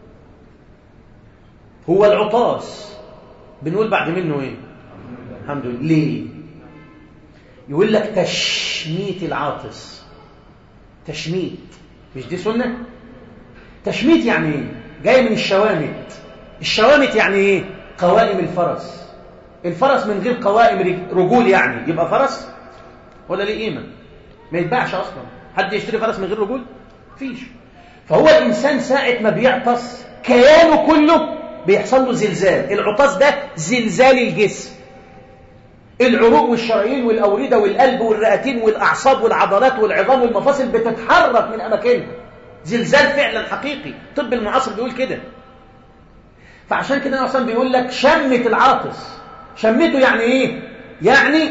هو العطاس بنقول بعد منه ايه الحمد لله ليه يقول لك تشميت العاطس تشميت مش دي سنة تشميت يعني ايه جاي من الشوامت الشوامت يعني ايه قوائم الفرس الفرس من غير قوائم رجول يعني يبقى فرس ولا ليه قيمه ما يتباعش اصلا حد يشتري فرس من غير رجول فيش فهو الانسان ساعه ما بيعطس كيانه كله بيحصل له زلزال العطاس ده زلزال الجسم العروق والشرايين والأوردة والقلب والرئتين والأعصاب والعضلات والعظام والمفاصل بتتحرك من أماكنها زلزال فعلا حقيقي طب المعاصر بيقول كده فعشان كده أصلا بيقول لك شمت العاطس شمته يعني إيه؟ يعني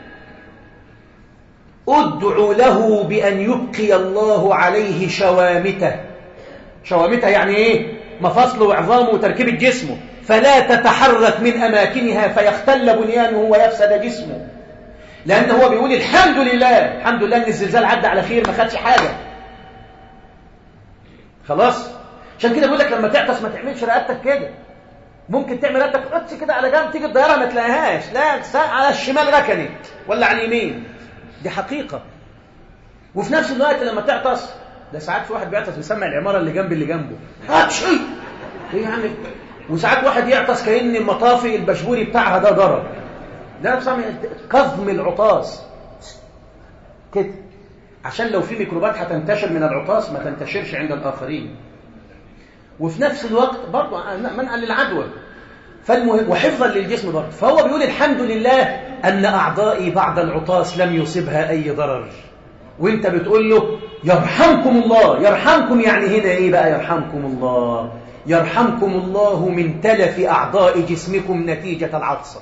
ادعوا له بأن يبقي الله عليه شوامته شوامته يعني إيه؟ مفاصله وعظامه وتركيبة جسمه فلا تتحرك من أماكنها فيختل بنيانه ويفسد جسمه لأن هو بيقول الحمد لله الحمد لله أن الزلزال عدى على خير ما خدش حاجة خلاص عشان كده بيقول لك لما تعطس ما تعملش رقبتك كده ممكن تعمل رقبتك قدس كده على جنب تيجي الطياره ما تلاقيهاش لا على الشمال ركنت ولا على اليمين دي حقيقة وفي نفس الوقت لما تعطس ده ساعات في واحد بيعطس بيسمع العمارة اللي جنب اللي جنبه هاتشي ايه يعني وساعات واحد يعطس كأن المطافي البشبوري بتاعها ده ضرب ده بسمع كظم العطاس كده عشان لو في ميكروبات هتنتشر من العطاس ما تنتشرش عند الآخرين وفي نفس الوقت برضه منعا للعدوى فالمهم وحفظا للجسم برضه فهو بيقول الحمد لله أن أعضائي بعد العطاس لم يصبها أي ضرر وانت بتقول له يرحمكم الله يرحمكم يعني هنا ايه بقى يرحمكم الله يرحمكم الله من تلف أعضاء جسمكم نتيجة العطسة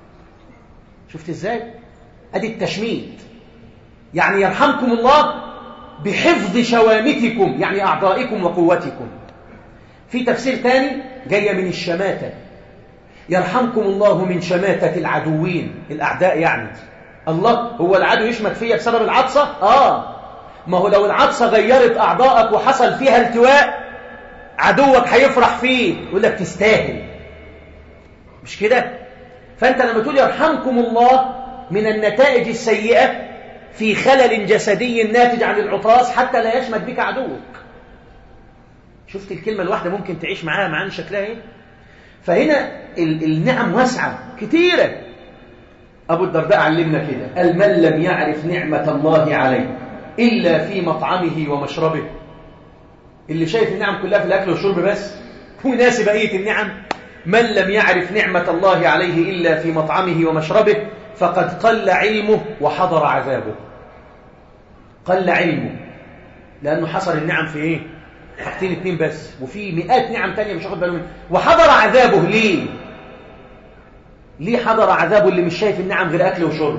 شفت ازاي ادي التشميت يعني يرحمكم الله بحفظ شوامتكم يعني أعضائكم وقوتكم في تفسير ثاني جاية من الشماتة يرحمكم الله من شماتة العدوين الأعداء يعني الله هو العدو يشمت فيا بسبب العطسة آه ما هو لو العطسة غيرت أعضائك وحصل فيها التواء عدوك هيفرح فيه يقول لك تستاهل مش كده فأنت لما تقول يرحمكم الله من النتائج السيئة في خلل جسدي ناتج عن العطاس حتى لا يشمت بك عدوك شفت الكلمة الواحدة ممكن تعيش معاها معانا شكلها ايه فهنا النعم واسعة كتيرة أبو الدرداء علمنا كده قال من لم يعرف نعمة الله عليه إلا في مطعمه ومشربه اللي شايف النعم كلها في الأكل والشرب بس وناسي بقية النعم من لم يعرف نعمة الله عليه إلا في مطعمه ومشربه فقد قل علمه وحضر عذابه قل علمه لأنه حصر النعم في إيه؟ حاجتين اتنين بس وفي مئات نعم تانية مش واخد باله منها وحضر عذابه ليه؟ ليه حضر عذابه اللي مش شايف النعم غير أكل وشرب؟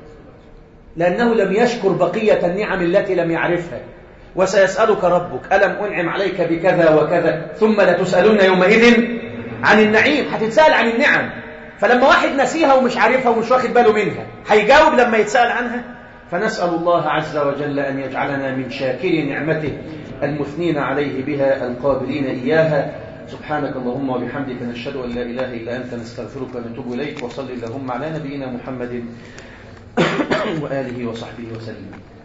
لأنه لم يشكر بقية النعم التي لم يعرفها وسيسألك ربك ألم أنعم عليك بكذا وكذا ثم لتسألن يومئذ عن النعيم هتتسأل عن النعم فلما واحد نسيها ومش عارفها ومش واخد باله منها هيجاوب لما يتسأل عنها فنسأل الله عز وجل أن يجعلنا من شاكر نعمته المثنين عليه بها القابلين إياها سبحانك اللهم وبحمدك نشهد أن لا إله إلا أنت نستغفرك ونتوب إليك وصل اللهم على نبينا محمد وآله وصحبه وسلم